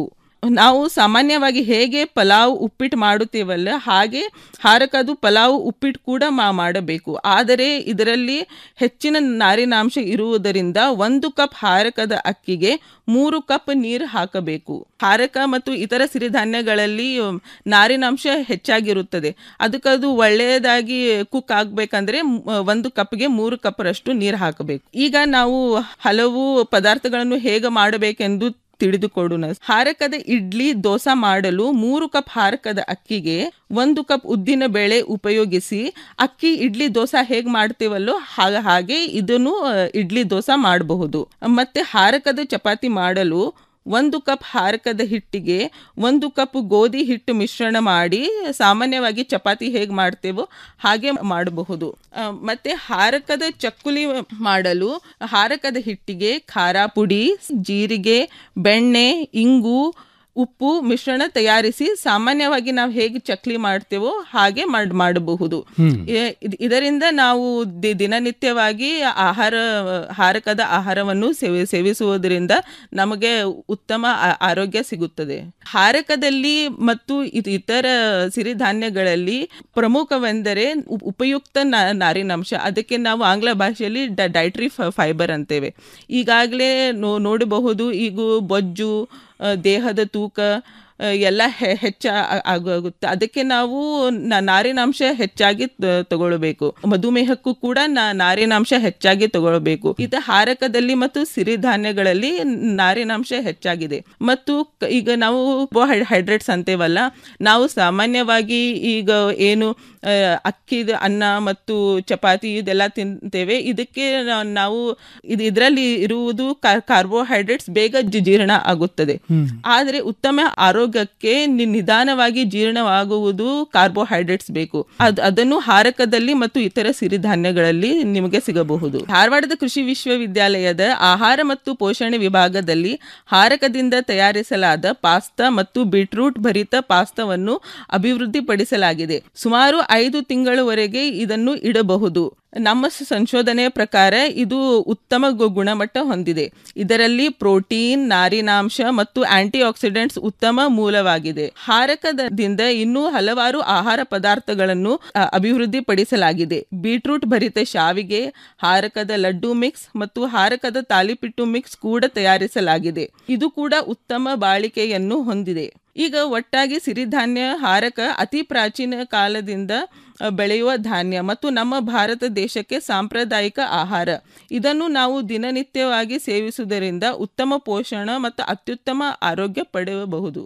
ನಾವು ಸಾಮಾನ್ಯವಾಗಿ ಹೇಗೆ ಪಲಾವ್ ಉಪ್ಪಿಟ್ಟು ಮಾಡುತ್ತೇವಲ್ಲ ಹಾಗೆ ಹಾರಕದು ಪಲಾವ್ ಉಪ್ಪಿಟ್ಟು ಕೂಡ ಮಾ ಮಾಡಬೇಕು ಆದರೆ ಇದರಲ್ಲಿ ಹೆಚ್ಚಿನ ನಾರಿನಾಂಶ ಇರುವುದರಿಂದ ಒಂದು ಕಪ್ ಹಾರಕದ ಅಕ್ಕಿಗೆ ಮೂರು ಕಪ್ ನೀರು ಹಾಕಬೇಕು ಹಾರಕ ಮತ್ತು ಇತರ ಸಿರಿಧಾನ್ಯಗಳಲ್ಲಿ ಉಮ್, ನಾರಿನಾಂಶ ಹೆಚ್ಚಾಗಿರುತ್ತದೆ ಅದಕ್ಕದು ಒಳ್ಳೆಯದಾಗಿ ಕುಕ್ ಆಗಬೇಕಂದ್ರೆ ಒಂದು ಕಪ್ಗೆ ಮೂರು ಕಪ್ರಷ್ಟು ನೀರು ಹಾಕಬೇಕು ಈಗ ನಾವು ಹಲವು ಪದಾರ್ಥಗಳನ್ನು ಹೇಗೆ ಮಾಡಬೇಕೆಂದು ತಿಳಿದುಕೊಡೋಣ ಹಾರಕದ ಇಡ್ಲಿ ದೋಸೆ ಮಾಡಲು ಮೂರು ಕಪ್ ಹಾರಕದ ಅಕ್ಕಿಗೆ ಒಂದು ಕಪ್ ಉದ್ದಿನ ಬೇಳೆ ಉಪಯೋಗಿಸಿ ಅಕ್ಕಿ ಇಡ್ಲಿ ದೋಸೆ ಹೇಗೆ ಮಾಡ್ತೀವಲ್ಲೋ ಹಾಗ ಹಾಗೆ ಇದನ್ನು ಆ, ಇಡ್ಲಿ ದೋಸೆ ಮಾಡಬಹುದು ಮತ್ತೆ ಹಾರಕದ ಚಪಾತಿ ಮಾಡಲು ಒಂದು ಕಪ್ ಹಾರಕದ ಹಿಟ್ಟಿಗೆ ಒಂದು ಕಪ್ ಗೋಧಿ ಹಿಟ್ಟು ಮಿಶ್ರಣ ಮಾಡಿ ಸಾಮಾನ್ಯವಾಗಿ ಚಪಾತಿ ಹೇಗೆ ಮಾಡ್ತೇವೋ ಹಾಗೆ ಮಾಡಬಹುದು ಆ, ಮತ್ತೆ ಹಾರಕದ ಚಕ್ಕುಲಿ ಮಾಡಲು ಹಾರಕದ ಹಿಟ್ಟಿಗೆ ಖಾರ ಪುಡಿ ಜೀರಿಗೆ ಬೆಣ್ಣೆ ಇಂಗು ಉಪ್ಪು ಮಿಶ್ರಣ ತಯಾರಿಸಿ ಸಾಮಾನ್ಯವಾಗಿ ನಾವು ಹೇಗೆ ಚಕ್ಲಿ ಮಾಡ್ತೇವೋ ಹಾಗೆ ಮಾಡ್ ಮಾಡಬಹುದು ಎ- ಇದ್- ಇದರಿಂದ ನಾವು ದಿ- ದಿನನಿತ್ಯವಾಗಿ ಆಹಾರ ಹಾರಕದ ಆಹಾರವನ್ನು ಸೇವಿ ಸೇವಿಸುವುದರಿಂದ ನಮಗೆ ಉತ್ತಮ ಆ- ಆರೋಗ್ಯ ಸಿಗುತ್ತದೆ ಹಾರಕದಲ್ಲಿ ಮತ್ತು ಇದ್- ಇತರ ಸಿರಿಧಾನ್ಯಗಳಲ್ಲಿ ಪ್ರಮುಖವೆಂದರೆ ಉ- ಉಪಯುಕ್ತ ನಾ- ನಾರಿನಾಂಶ ಅದಕ್ಕೆ ನಾವು ಆಂಗ್ಲ ಭಾಷೆಯಲ್ಲಿ ಡೈಟ್ರಿ ಫೈಬರ್ ಅಂತೇವೆ ಈಗಾಗಲೇ ನೋ ನೋಡಬಹುದು ಈಗ ಬೊಜ್ಜು ಆ, ದೇಹದ ತೂಕ ಆ, ಎಲ್ಲ ಹೆ- ಹೆಚ್ಚ ಆ- ಆಗುತ್ತೆ ಅದಕ್ಕೆ ನಾವು ನ- ನಾರಿನಾಂಶ ಹೆಚ್ಚಾಗಿ ತ- ತಗೊಳ್ಬೇಕು ಮಧುಮೇಹಕ್ಕೂ ಕೂಡ ನಾ- ನಾರಿನಾಂಶ ಹೆಚ್ಚಾಗಿ ತಗೊಳ್ಬೇಕು ಇದು ಹಾರಕದಲ್ಲಿ ಮತ್ತು ಸಿರಿಧಾನ್ಯಗಳಲ್ಲಿ ನಾರಿನಾಂಶ ಹೆಚ್ಚಾಗಿದೆ ಮತ್ತು ಕ- ಈಗ ನಾವು ಹೈಡ್ರೇಟ್ಸ್ ಅಂತೇವಲ್ಲ ನಾವು ಸಾಮಾನ್ಯವಾಗಿ ಈಗ ಏನು ಆ, ಅಕ್ಕಿದ ಅನ್ನ ಮತ್ತು ಚಪಾತಿ ಇದೆಲ್ಲ ತಿಂತೇವೆ ಇದಕ್ಕೆ ನಾ- ನಾವು ಇದು ಇದರಲ್ಲಿ ಇರುವುದು ಕಾರ್ಬೋಹೈಡ್ರೇಟ್ಸ್ ಬೇಗ ಜಿ- ಜೀರ್ಣ ಆಗುತ್ತದೆ ಆದರೆ ಉತ್ತಮ ಆರೋಗ್ಯಕ್ಕೆ ನಿ- ನಿಧಾನವಾಗಿ ಜೀರ್ಣವಾಗುವುದು ಕಾರ್ಬೋಹೈಡ್ರೇಟ್ಸ್ ಬೇಕು ಅದ್ ಅದನ್ನು ಹಾರಕದಲ್ಲಿ ಮತ್ತು ಇತರ ಸಿರಿಧಾನ್ಯಗಳಲ್ಲಿ ನಿಮಗೆ ಸಿಗಬಹುದು ಧಾರವಾಡದ ಕೃಷಿ ವಿಶ್ವವಿದ್ಯಾಲಯದ ಆಹಾರ ಮತ್ತು ಪೋಷಣೆ ವಿಭಾಗದಲ್ಲಿ ಹಾರಕದಿಂದ ತಯಾರಿಸಲಾದ ಪಾಸ್ತಾ ಮತ್ತು ಬೀಟ್ರೂಟ್ ಭರಿತ ಪಾಸ್ತಾವನ್ನು ಅಭಿವೃದ್ಧಿಪಡಿಸಲಾಗಿದೆ ಸುಮಾರು ಐದು ತಿಂಗಳವರೆಗೆ ಇದನ್ನು ಇಡಬಹುದು ನಮ್ಮ ಸ- ಸಂಶೋಧನೆಯ ಪ್ರಕಾರ ಇದು ಉತ್ತಮ ಗು- ಗುಣಮಟ್ಟ ಹೊಂದಿದೆ ಇದರಲ್ಲಿ ಪ್ರೋಟೀನ್ ನಾರಿನಾಂಶ ಮತ್ತು ಆಂಟಿ ಆಕ್ಸಿಡೆಂಟ್ಸ್ ಉತ್ತಮ ಮೂಲವಾಗಿದೆ ಹಾರಕದಿಂದ ಇನ್ನೂ ಹಲವಾರು ಆಹಾರ ಪದಾರ್ಥಗಳನ್ನು ಅ, ಅಭಿವೃದ್ಧಿಪಡಿಸಲಾಗಿದೆ ಬೀಟ್ರೂಟ್ ಭರಿತ ಶಾವಿಗೆ ಹಾರಕದ ಲಡ್ಡು ಮಿಕ್ಸ್ ಮತ್ತು ಹಾರಕದ ತಾಲಿಪಿಟ್ಟು ಮಿಕ್ಸ್ ಕೂಡ ತಯಾರಿಸಲಾಗಿದೆ ಇದು ಕೂಡ ಉತ್ತಮ ಬಾಳಿಕೆಯನ್ನು ಹೊಂದಿದೆ ಈಗ ಒಟ್ಟಾಗಿ ಸಿರಿಧಾನ್ಯ ಹಾರಕ ಅತಿ ಪ್ರಾಚೀನ ಕಾಲದಿಂದ ಅ, ಬೆಳೆಯುವ ಧಾನ್ಯ ಮತ್ತು ನಮ್ಮ ಭಾರತ ದೇಶಕ್ಕೆ ಸಾಂಪ್ರದಾಯಿಕ ಆಹಾರ ಇದನ್ನು ನಾವು ದಿನನಿತ್ಯವಾಗಿ ಸೇವಿಸುವುದರಿಂದ ಉತ್ತಮ ಪೋಷಣ ಮತ್ತು ಅತ್ಯುತ್ತಮ ಆರೋಗ್ಯ ಪಡೆಯಬಹುದು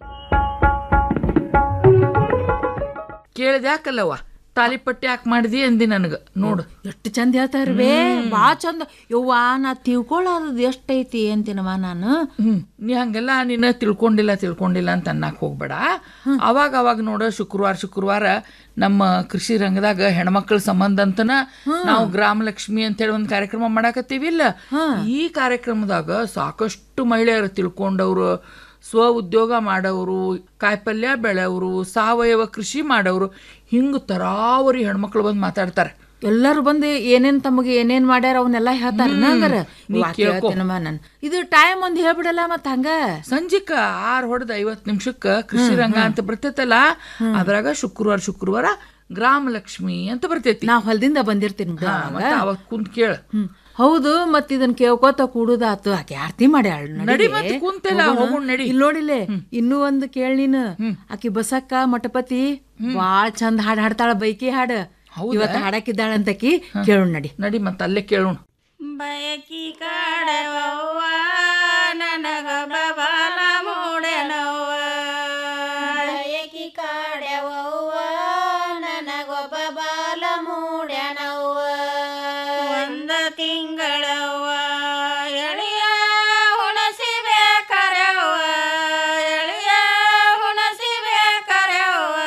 ಕೇಳಿದ್ಯಾಕಲ್ಲವ್ವ ತಾಲಿಪಟ್ಟಿ ಯಾಕೆ ಮಾಡಿದಿ ಅಂದಿ ನನಗೆ ನೋಡು ಎಷ್ಟು ಚಂದ ಹೇಳ್ತಾರ ಬೇ ಭಾಳ ಚಂದ ಯವ್ವ ನಾ ತಿಳ್ಕೊಳ್ಳೋದು ಎಷ್ಟೈತಿ ಅಂತೀನವ ನಾನು ಹ್ಮ್ ನೀ ಹಂಗೆಲ್ಲ ನೀನು ತಿಳ್ಕೊಂಡಿಲ್ಲ ತಿಳ್ಕೊಂಡಿಲ್ಲ ಅಂತ ಅನ್ನಕ್ ಹೋಗ್ಬೇಡ ಅವಾಗ ಅವಾಗ ನೋಡ ಶುಕ್ರವಾರ ಶುಕ್ರವಾರ ನಮ್ಮ ಕೃಷಿ ರಂಗದಾಗ ಹೆಣ್ಮಕ್ಳ ಸಂಬಂಧ ಅಂತನ ನಾವು ಗ್ರಾಮ ಲಕ್ಷ್ಮಿ ಅಂತೇಳಿ ಒಂದು ಕಾರ್ಯಕ್ರಮ ಮಾಡಾಕತ್ತೀವಿ ಇಲ್ಲ ಈ ಕಾರ್ಯಕ್ರಮದಾಗ ಸಾಕಷ್ಟು ಮಹಿಳೆಯರು ತಿಳ್ಕೊಂಡವ್ರು ಸ್ವ ಉದ್ಯೋಗ ಮಾಡೋರು ಕಾಯಿಪಲ್ಯ ಬೆಳೆಯವರು ಸಾವಯವ ಕೃಷಿ ಮಾಡೋರು ಹಿಂಗೆ ತರಾವರಿ ಹೆಣ್ಮಕ್ಳು ಬಂದು ಮಾತಾಡ್ತಾರೆ ಎಲ್ಲರೂ ಬಂದು ಏನೇನ್ ತಮಗೆ ಏನೇನ್ ಮಾಡ್ಯಾರ ಅವನ್ನೆಲ್ಲ ಹೇಳ್ತಾರ ನಂಗರ ನೀ ಕೇಳ್ಕೊ. ನಾನು ಇದು ಟೈಮ್ ಒಂದ್ ಹೇಳ್ಬಿಡಲ್ಲ ಮತ್ತ ಹಂಗ ಸಂಜಿಕ ಆರ್ ಹೊಡೆದ ಐವತ್ ನಿಮಿಷಕ್ಕ ಕೃಷಿ ರಂಗ ಅಂತ ಬರ್ತೈತಲ್ಲ ಅದ್ರಾಗ ಶುಕ್ರವಾರ ಶುಕ್ರವಾರ ಗ್ರಾಮ ಲಕ್ಷ್ಮಿ ಅಂತ ಬರ್ತೈತಿ ನಾ ಹೊಲದಿಂದ ಬಂದಿರ್ತೀನಿ ಬಿಡು ಹಾ, ಅವಾಗ. ಮತ್ತೆ ಅವಾಗ ಕುಂತ್ ಕೇಳ ಹ್ಮ್. ಹೌದು ಮತ್ ಇದನ್ ಕೇಳ್ಕೋತ ಕೂಡುದಾತು ಆಕೆ ಆರ್ತಿ ಮಾಡ್ಯಾಳ ನಡಿ ಮತ್ತ್ ಕುಂತೆಲ್ಲ, ಹೋಗೋಣ ನಡಿ. ಇಲ್ಲಿ ನೋಡಿಲೆ ಇನ್ನೂ ಒಂದು ಕೇಳ್ ನೀನು ಆಕಿ ಬಸಕ್ಕ ಮಠಪತಿ ಬಾಳ್ ಚಂದ ಹಾಡ್ ಹಾಡ್ತಾಳ ಬೈಕಿ ಹಾಡ್ ಇವತ್ತು ಹಾಡಾಕಿದ್ದಾಳಂತಕಿ ಕೇಳು ನಡಿ ನಡಿ ಮತ್ತ ಅಲ್ಲೇ ಕೇಳೋಣ ಬಯಕಿ ಕಾಡವವ್ವ ನನಗ ಬಬಾಲ ಮೂಡೆನವ್ವ ಬಯಕಿ ಕಾಡವವ್ವ ನನಗೊಬ್ಬ ಬಾಲ ಮೂಡೆನವ್ವ ಒಂದ ತಿಂಗಳವ್ವ ಎಳಿಯ ಹುಣಸಿ ಬೇಕರವ್ವ ಎಳಿಯ ಹುಣಸಿ ಬೇಕರವ್ವ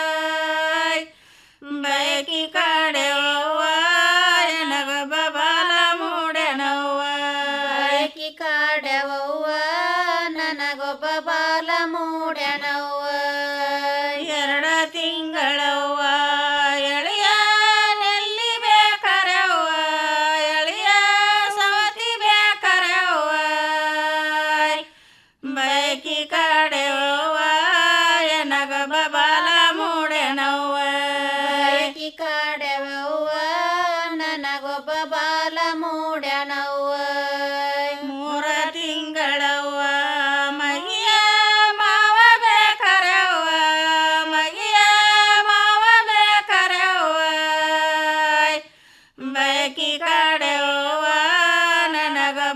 ಬಯಕಿ ಕಾಡೆವ್ವ ಎನಗ ಬಬಾಲ ಮೂಡೆನವ್ವ ಬಯಕಿ ಕಾಡೆವ್ವ ನನಗೊಬ್ಬ ಬಾಲ ಮೂಡೆನವ್ವ ಎರಡ ತಿಂಗಳವ್ವ ಎಳಿಯ ನೆಲ್ಲಿ ಬೇಕರವ್ವ ಎಳಿಯ ಸವತಿ ಬೇಕರವ್ವ ಬಯಕಿ ಕಾಡೆವ್ವ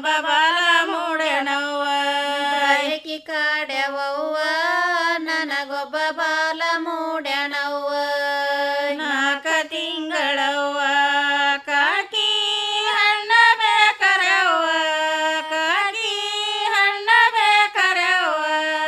ಬಬಾಲ ಮೂಡೆನವ್ವ ಬಯಕಿ ಕಾಡೆವವ್ವ ನನಗೊಬ್ಬ ಬಾಲ ಮೂಡೆನವ್ವ ನಾಲ್ಕ ತಿಂಗಳವ್ವ ಕಾಕಿ ಹಣ್ಣ ಬೇಕರವ್ವ ಕಾಕಿ ಹಣ್ಣ ಬೇಕರವ್ವ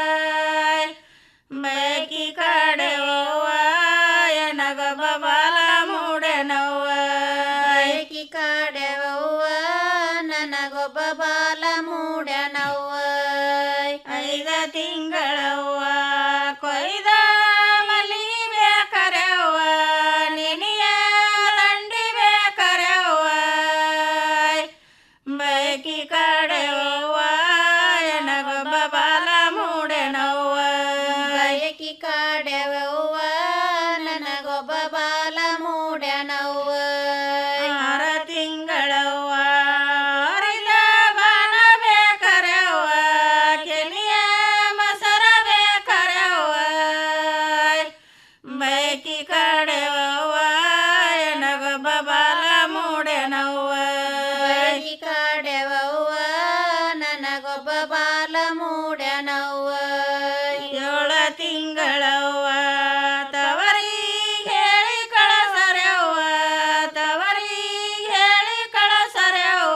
ಬಯಕಿ ಕಾಡೆವವ್ವ ಎನಗೊಬ್ಬ ಬಾಲ ಮೂಡೆನವ್ವ ಬಯಕಿ ಕಾಡೆವವ್ವ ನನಗೊಬ್ಬ ಬಾಲ ಮೂಡೆನವ್ವ ಐದ ತಿಂಗಳವ್ವ ಕೊಯ್ದ ಮಲಿ ಬೇಕರವ್ವ ನಿನಿಯ ದಂಡಿ ಬೇಕರವ್ವ ಬೈಕಿ ಕಡೆವ್ವ ಎನಗೊಬ್ಬ ಬಾಲ ಮೂಡೆನವ್ವ ಬಯಕಿ ಕಾಡೆವ್ವ ನನಗೊಬ್ಬ ಬಾಲ ಮೂಡೆನವ್ವ ಆರ ತಿಂಗಳವ್ವ ಅರಿದ ಬಾಣ ಬೇಕರವ್ವ ಕೆಲಿಯ ಮಸರ ಬೇಕರವ್ವ ಬೈಕಿ ಕಡೆವ್ವ ಎನಗೊಬ್ಬ ಬಾಲ ಮೂಡೆನವ್ವ ಬೈಕಿ ಕಡೆವ್ವ ನನಗೊಬ್ಬ ಬಾಲ ಮೂಡೆನವ್ವ ಏಳ ತಿಂಗಳವ್ವ ತವರಿಗೆ ಹೇಳಿ ಕಳಸರವ್ವ ತವರಿಗೆ ಹೇಳಿ ಕಳಸರವ್ವ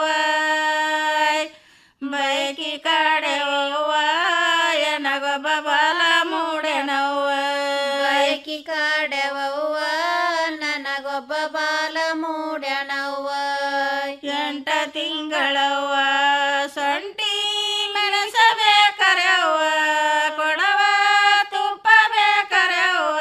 ಬೈಕಿ ಕಡೆವ್ವ ಎನಗೊಬ್ಬ ಬಾಲ ಮೂಡೆನವ್ವ ಬೈಕಿ ಕಡೆವ್ವ ನನಗೊಬ್ಬ ಬಾಲ ಮೂಡೆನವ್ವ ಎಂಟ ತಿಂಗಳವ್ವ ಸೊಂಟಿ ಮೆಣಸಬೇಕರವ್ವ ಕೊಡವ ತುಪ್ಪ ಬೇಕರವ್ವ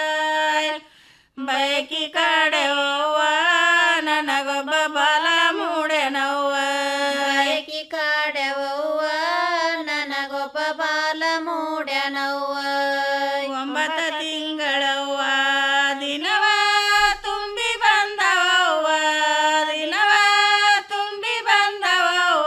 ಬೈಕಿ ಕಡೆವ್ವ ನನಗೊಬ್ಬ ಬಾಲ ಮೂಡೆನವ್ವ ಬೈಕಿ ಕಡೆವ್ವ ನನಗೊಬ್ಬ ಬಾಲ ಮೂಡೆನವ್ವ ಒಂಬತ್ತ ತಿಂಗಳವ್ವ ದಿನವ ತುಂಬಿ ಬಂದವವ್ವ ದಿನವ ತುಂಬಿ ಬಂದವವ್ವ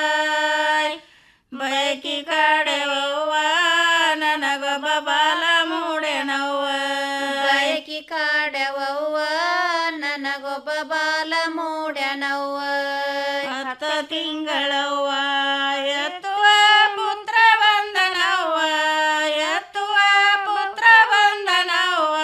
ಬೈಕಿ ಕಡೆವ್ವ ನನಗೊಬ್ಬ ಬಾಲ ಮೂಡೆನವ್ವ ಬೈಕಿ ಕಾಡೆವ್ವ ನನಗೊಬ್ಬ ಬಾಲ ಮೂಡೆನವ್ವ ಹತ್ತ ತಿಂಗಳವ್ವ ಎತ್ತುವ ಪುತ್ರ ಬಂದನವ್ವ ಎತ್ತುವ ಪುತ್ರ ಬಂದನವ್ವ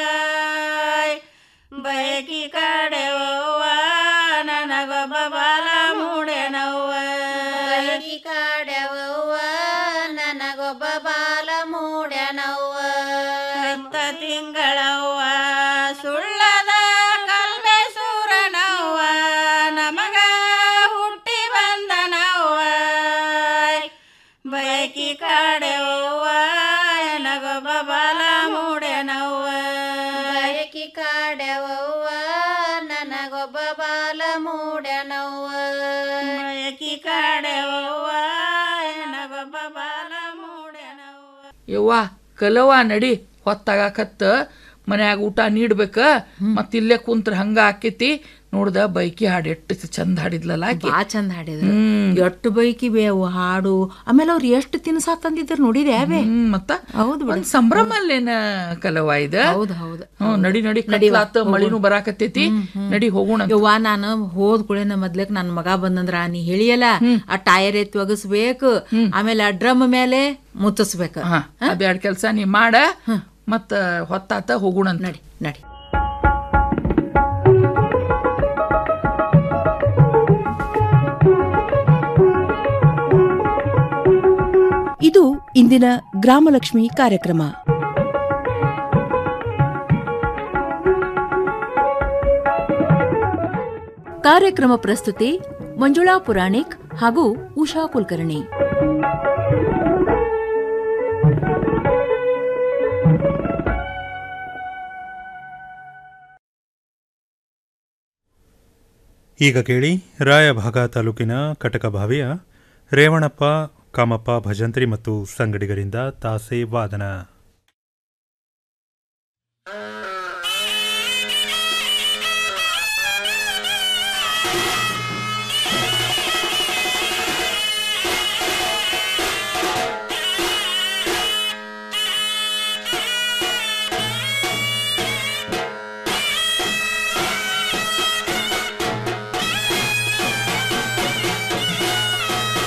ಬೈಕಿ ಕಡೆವ್ವ ನನಗೊಬ್ಬ ಬಾಲ ಮೂಡೆನವ್ವ ಬೈಕಿ ಕಡೆವ್ವ ನನಗೊಬ್ಬ ಬಾಲ ಮೂಡೆನವ್ವ ಹತ್ತ ತಿಂಗಳವ್ವ ಸುಳ್ಳದ ಕಲ್ಮೆ ಸೂರನವ್ವ ನಮಗ ಹುಟ್ಟಿ ಬಂದನವ್ವ ಬೈಕಿ ಕಡೆವ್ವ ನನಗೊಬ್ಬ ಬಾಲ ಮೂಡೆನವ್ವ ಬೈಕಿ ಕಡೆವ್ವ ನನಗೊಬ್ಬ ಬಾಲ ಮೂಡೆನವ್ವ ಬೈಕಿ ಕಡೆವ್ವ ನನಗೊಬ್ಬ ಬಾಲ ಮೂಡೆನವ್ವ ಯವ್ವ ಕಲವ ನಡಿ ಹೊತ್ತಾಗಕತ್ತ ಮನ್ಯಾಗ ಊಟ ನೀಡ್ಬೇಕ ಮತ್ ಇಲ್ಲೇ ಕುಂತ್ರ ಹಂಗ ಆಕೇತಿ ನೋಡ್ದ ಬೈಕಿ ಹಾಡು ಎಷ್ಟು ಚಂದ ಹಾಡಿದ್ಲಲ್ಲ ಆಕಿ ಬಾ ಚಂದ ಹಾಡಿದ್ರು ಎಷ್ಟು ಬೈಕಿ ಬೇ ಅವು ಹಾಡು ಆಮೇಲೆ ಅವ್ರು ಎಷ್ಟು ತಿನ್ಸಾ ತಂದಿದ್ರು ನೋಡಿದೆ ಅವೇ ಮತ್ತ ಹೌದು ಒಂದ್ ಸಂಭ್ರಮ ಅಲ್ಲೇನ ಕಲವ ಇದ ಹೌದು ಹೌದು ಹ್ಮ್ ನಡಿ ನಡಿ ನಡಿವಾ, ಕತ್ಲಾತ ಮಳಿನೂ ಹೋಗೋಣ. ಬರಾಕತ್ತೈತಿ ನಡಿ ಹೋಗೋಣ ಯವ್ವ ನಾನು ಹೋದ್ ಕುಳೆನ ಮೊದ್ಲಕ್ ನನ್ ಮಗ ಬಂದಂದ್ರ ನೀ ಹೇಳಿಯಲ್ಲ ಆ ಟೈರ್ ಎತ್ತಿ ಒಗಸ್ಬೇಕು ಆಮೇಲೆ ಆ ಡ್ರಮ್ ಮೇಲೆ ಮುಚ್ಚಿಸ್ಬೇಕ ಹಾ ಅದೆರಡ್ ಕೆಲ್ಸ ನೀ ಮಾಡ ಮತ್ತ ಹೊತ್ತಾತ ಹೋಗೋಣ ನಡಿ ನಡಿ ಇದು ಇಂದಿನ ಗ್ರಾಮಲಕ್ಷ್ಮಿ ಕಾರ್ಯಕ್ರಮ ಕಾರ್ಯಕ್ರಮ ಪ್ರಸ್ತುತಿ ಮಂಜುಳಾ ಪುರಾಣಿಕ್ ಹಾಗೂ ಉಷಾ ಕುಲಕರ್ಣಿ ಈಗ ಕೇಳಿ ರಾಯಭಾಗ ತಾಲೂಕಿನ ಕಟಕಭಾವಿಯ ರೇವಣಪ್ಪ ಕಾಮಪ್ಪ ಭಜಂತ್ರಿ ಮತ್ತು ಸಂಗಡಿಗರಿಂದ ತಾಸೆ ವಾದನ ಿ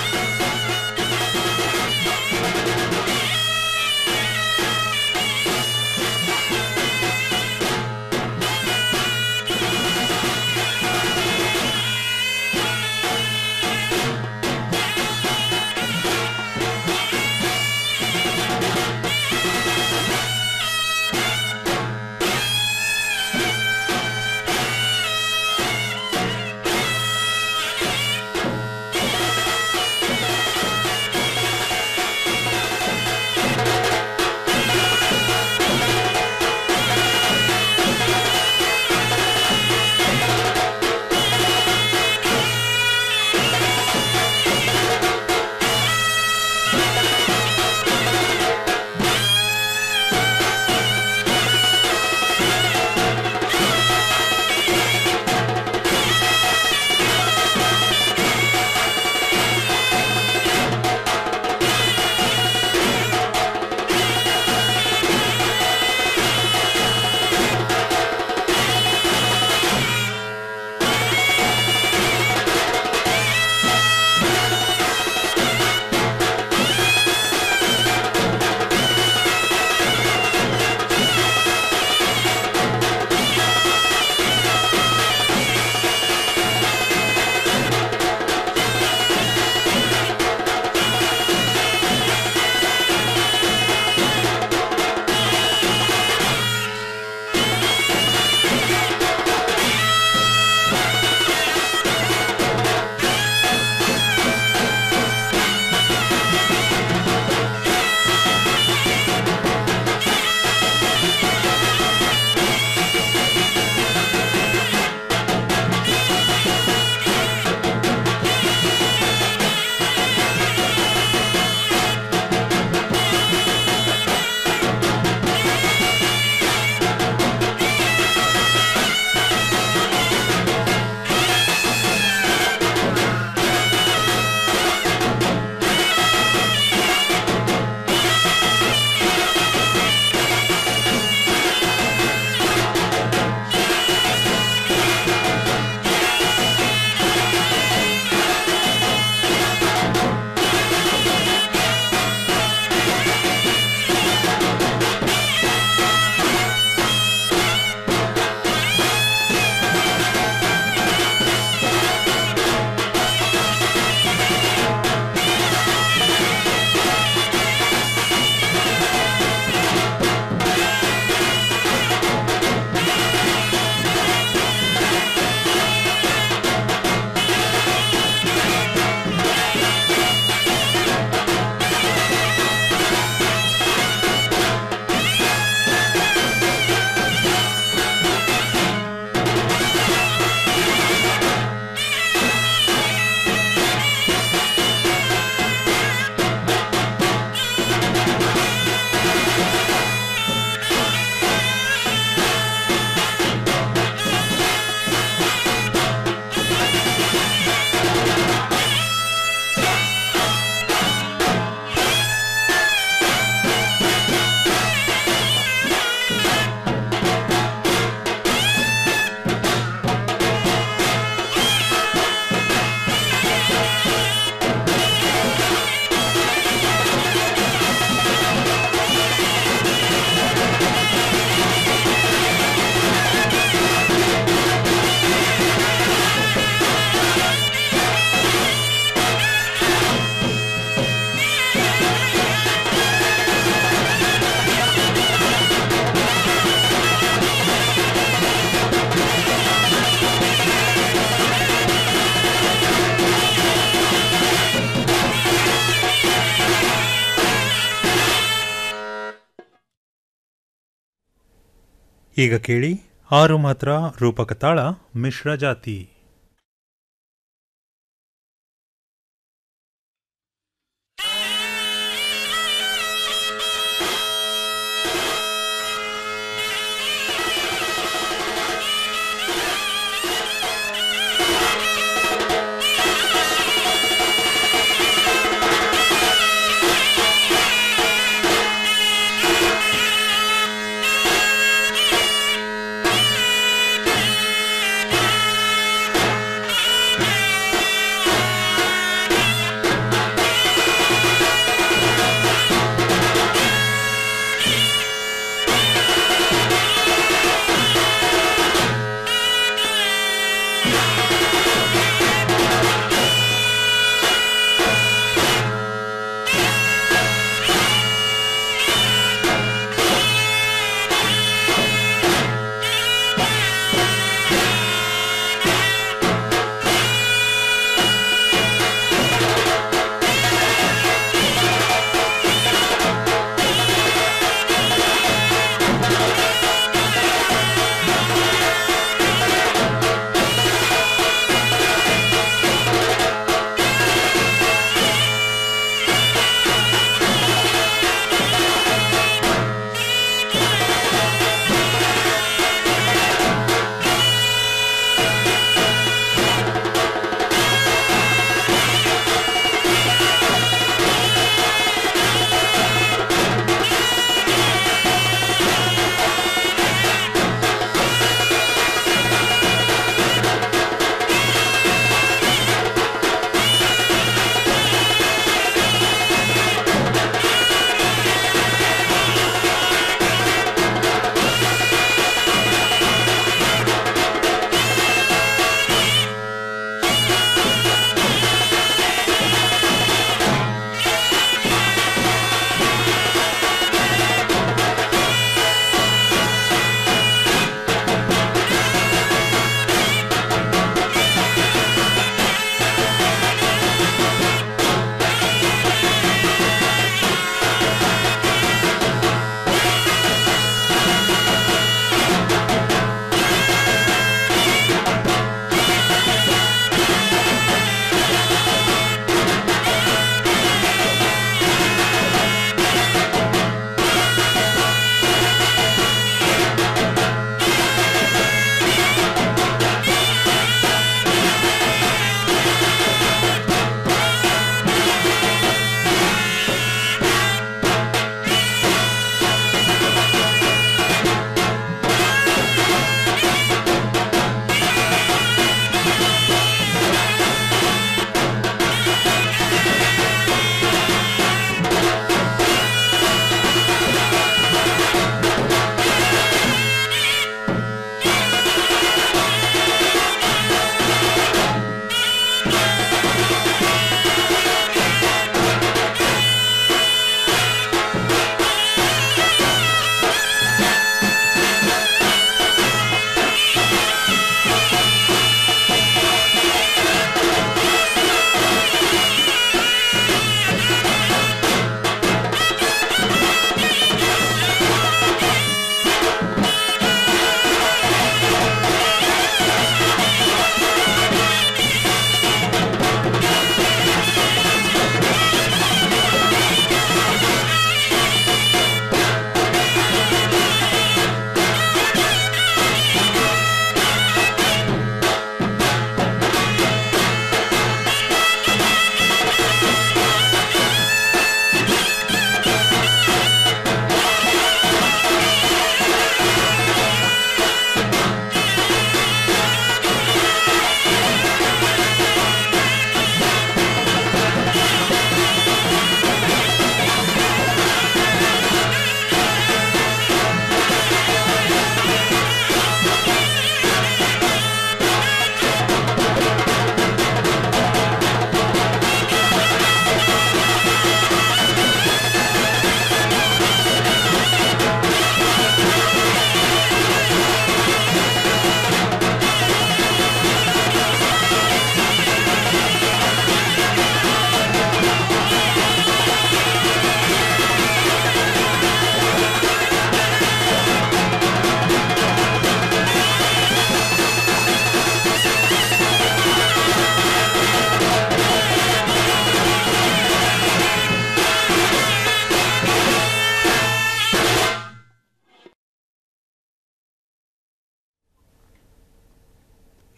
ಈಗ ಕೇಳಿ ಆರು ಮಾತ್ರ ರೂಪಕ ತಾಳ ಮಿಶ್ರ ಜಾತಿ ಿ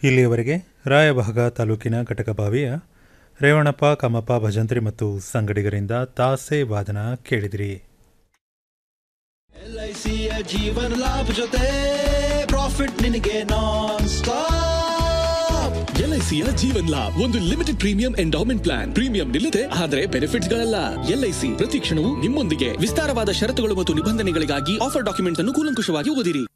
ಇಲ್ಲಿಯವರೆಗೆ ರಾಯಭಾಗ ತಾಲೂಕಿನ ಘಟಕಬಾವಿಯ ರೇವಣಪ್ಪ ಕಮ್ಮಪ್ಪ ಭಜಂತ್ರಿ ಮತ್ತು ಸಂಗಡಿಗರಿಂದ ತಾಸೆ ವಾದನ ಕೇಳಿದಿರಿ ಎಲ್ಐಸಿಯ ಜೀವನ ಲಾಭ ಜೊತೆ ಪ್ರಾಫಿಟ್ ನಿನಗೆ ನಾನ್ ಸ್ಟಾಪ್ ಎಲ್ಐಸಿಯ ಜೀವನ್ ಲಾಭ್ ಒಂದು limited premium endowment plan premium ನಿಲ್ಲದೆ ಆದರೆ ಬೆನಿಫಿಟ್ಸ್ ಗಳಲ್ಲ ಎಲ್ಐಸಿ ಪ್ರತಿ ಕ್ಷಣವೂ ನಿಮ್ಮೊಂದಿಗೆ ವಿಸ್ತಾರವಾದ ಷರತ್ತುಗಳು ಮತ್ತು ನಿಬಂಧನೆಗಳಿಗಾಗಿ ಆಫರ್ ಡಾಕ್ಯುಮೆಂಟ್ ಅನ್ನು ಕೂಲಂಕುಷವಾಗಿ ಓದಿರಿ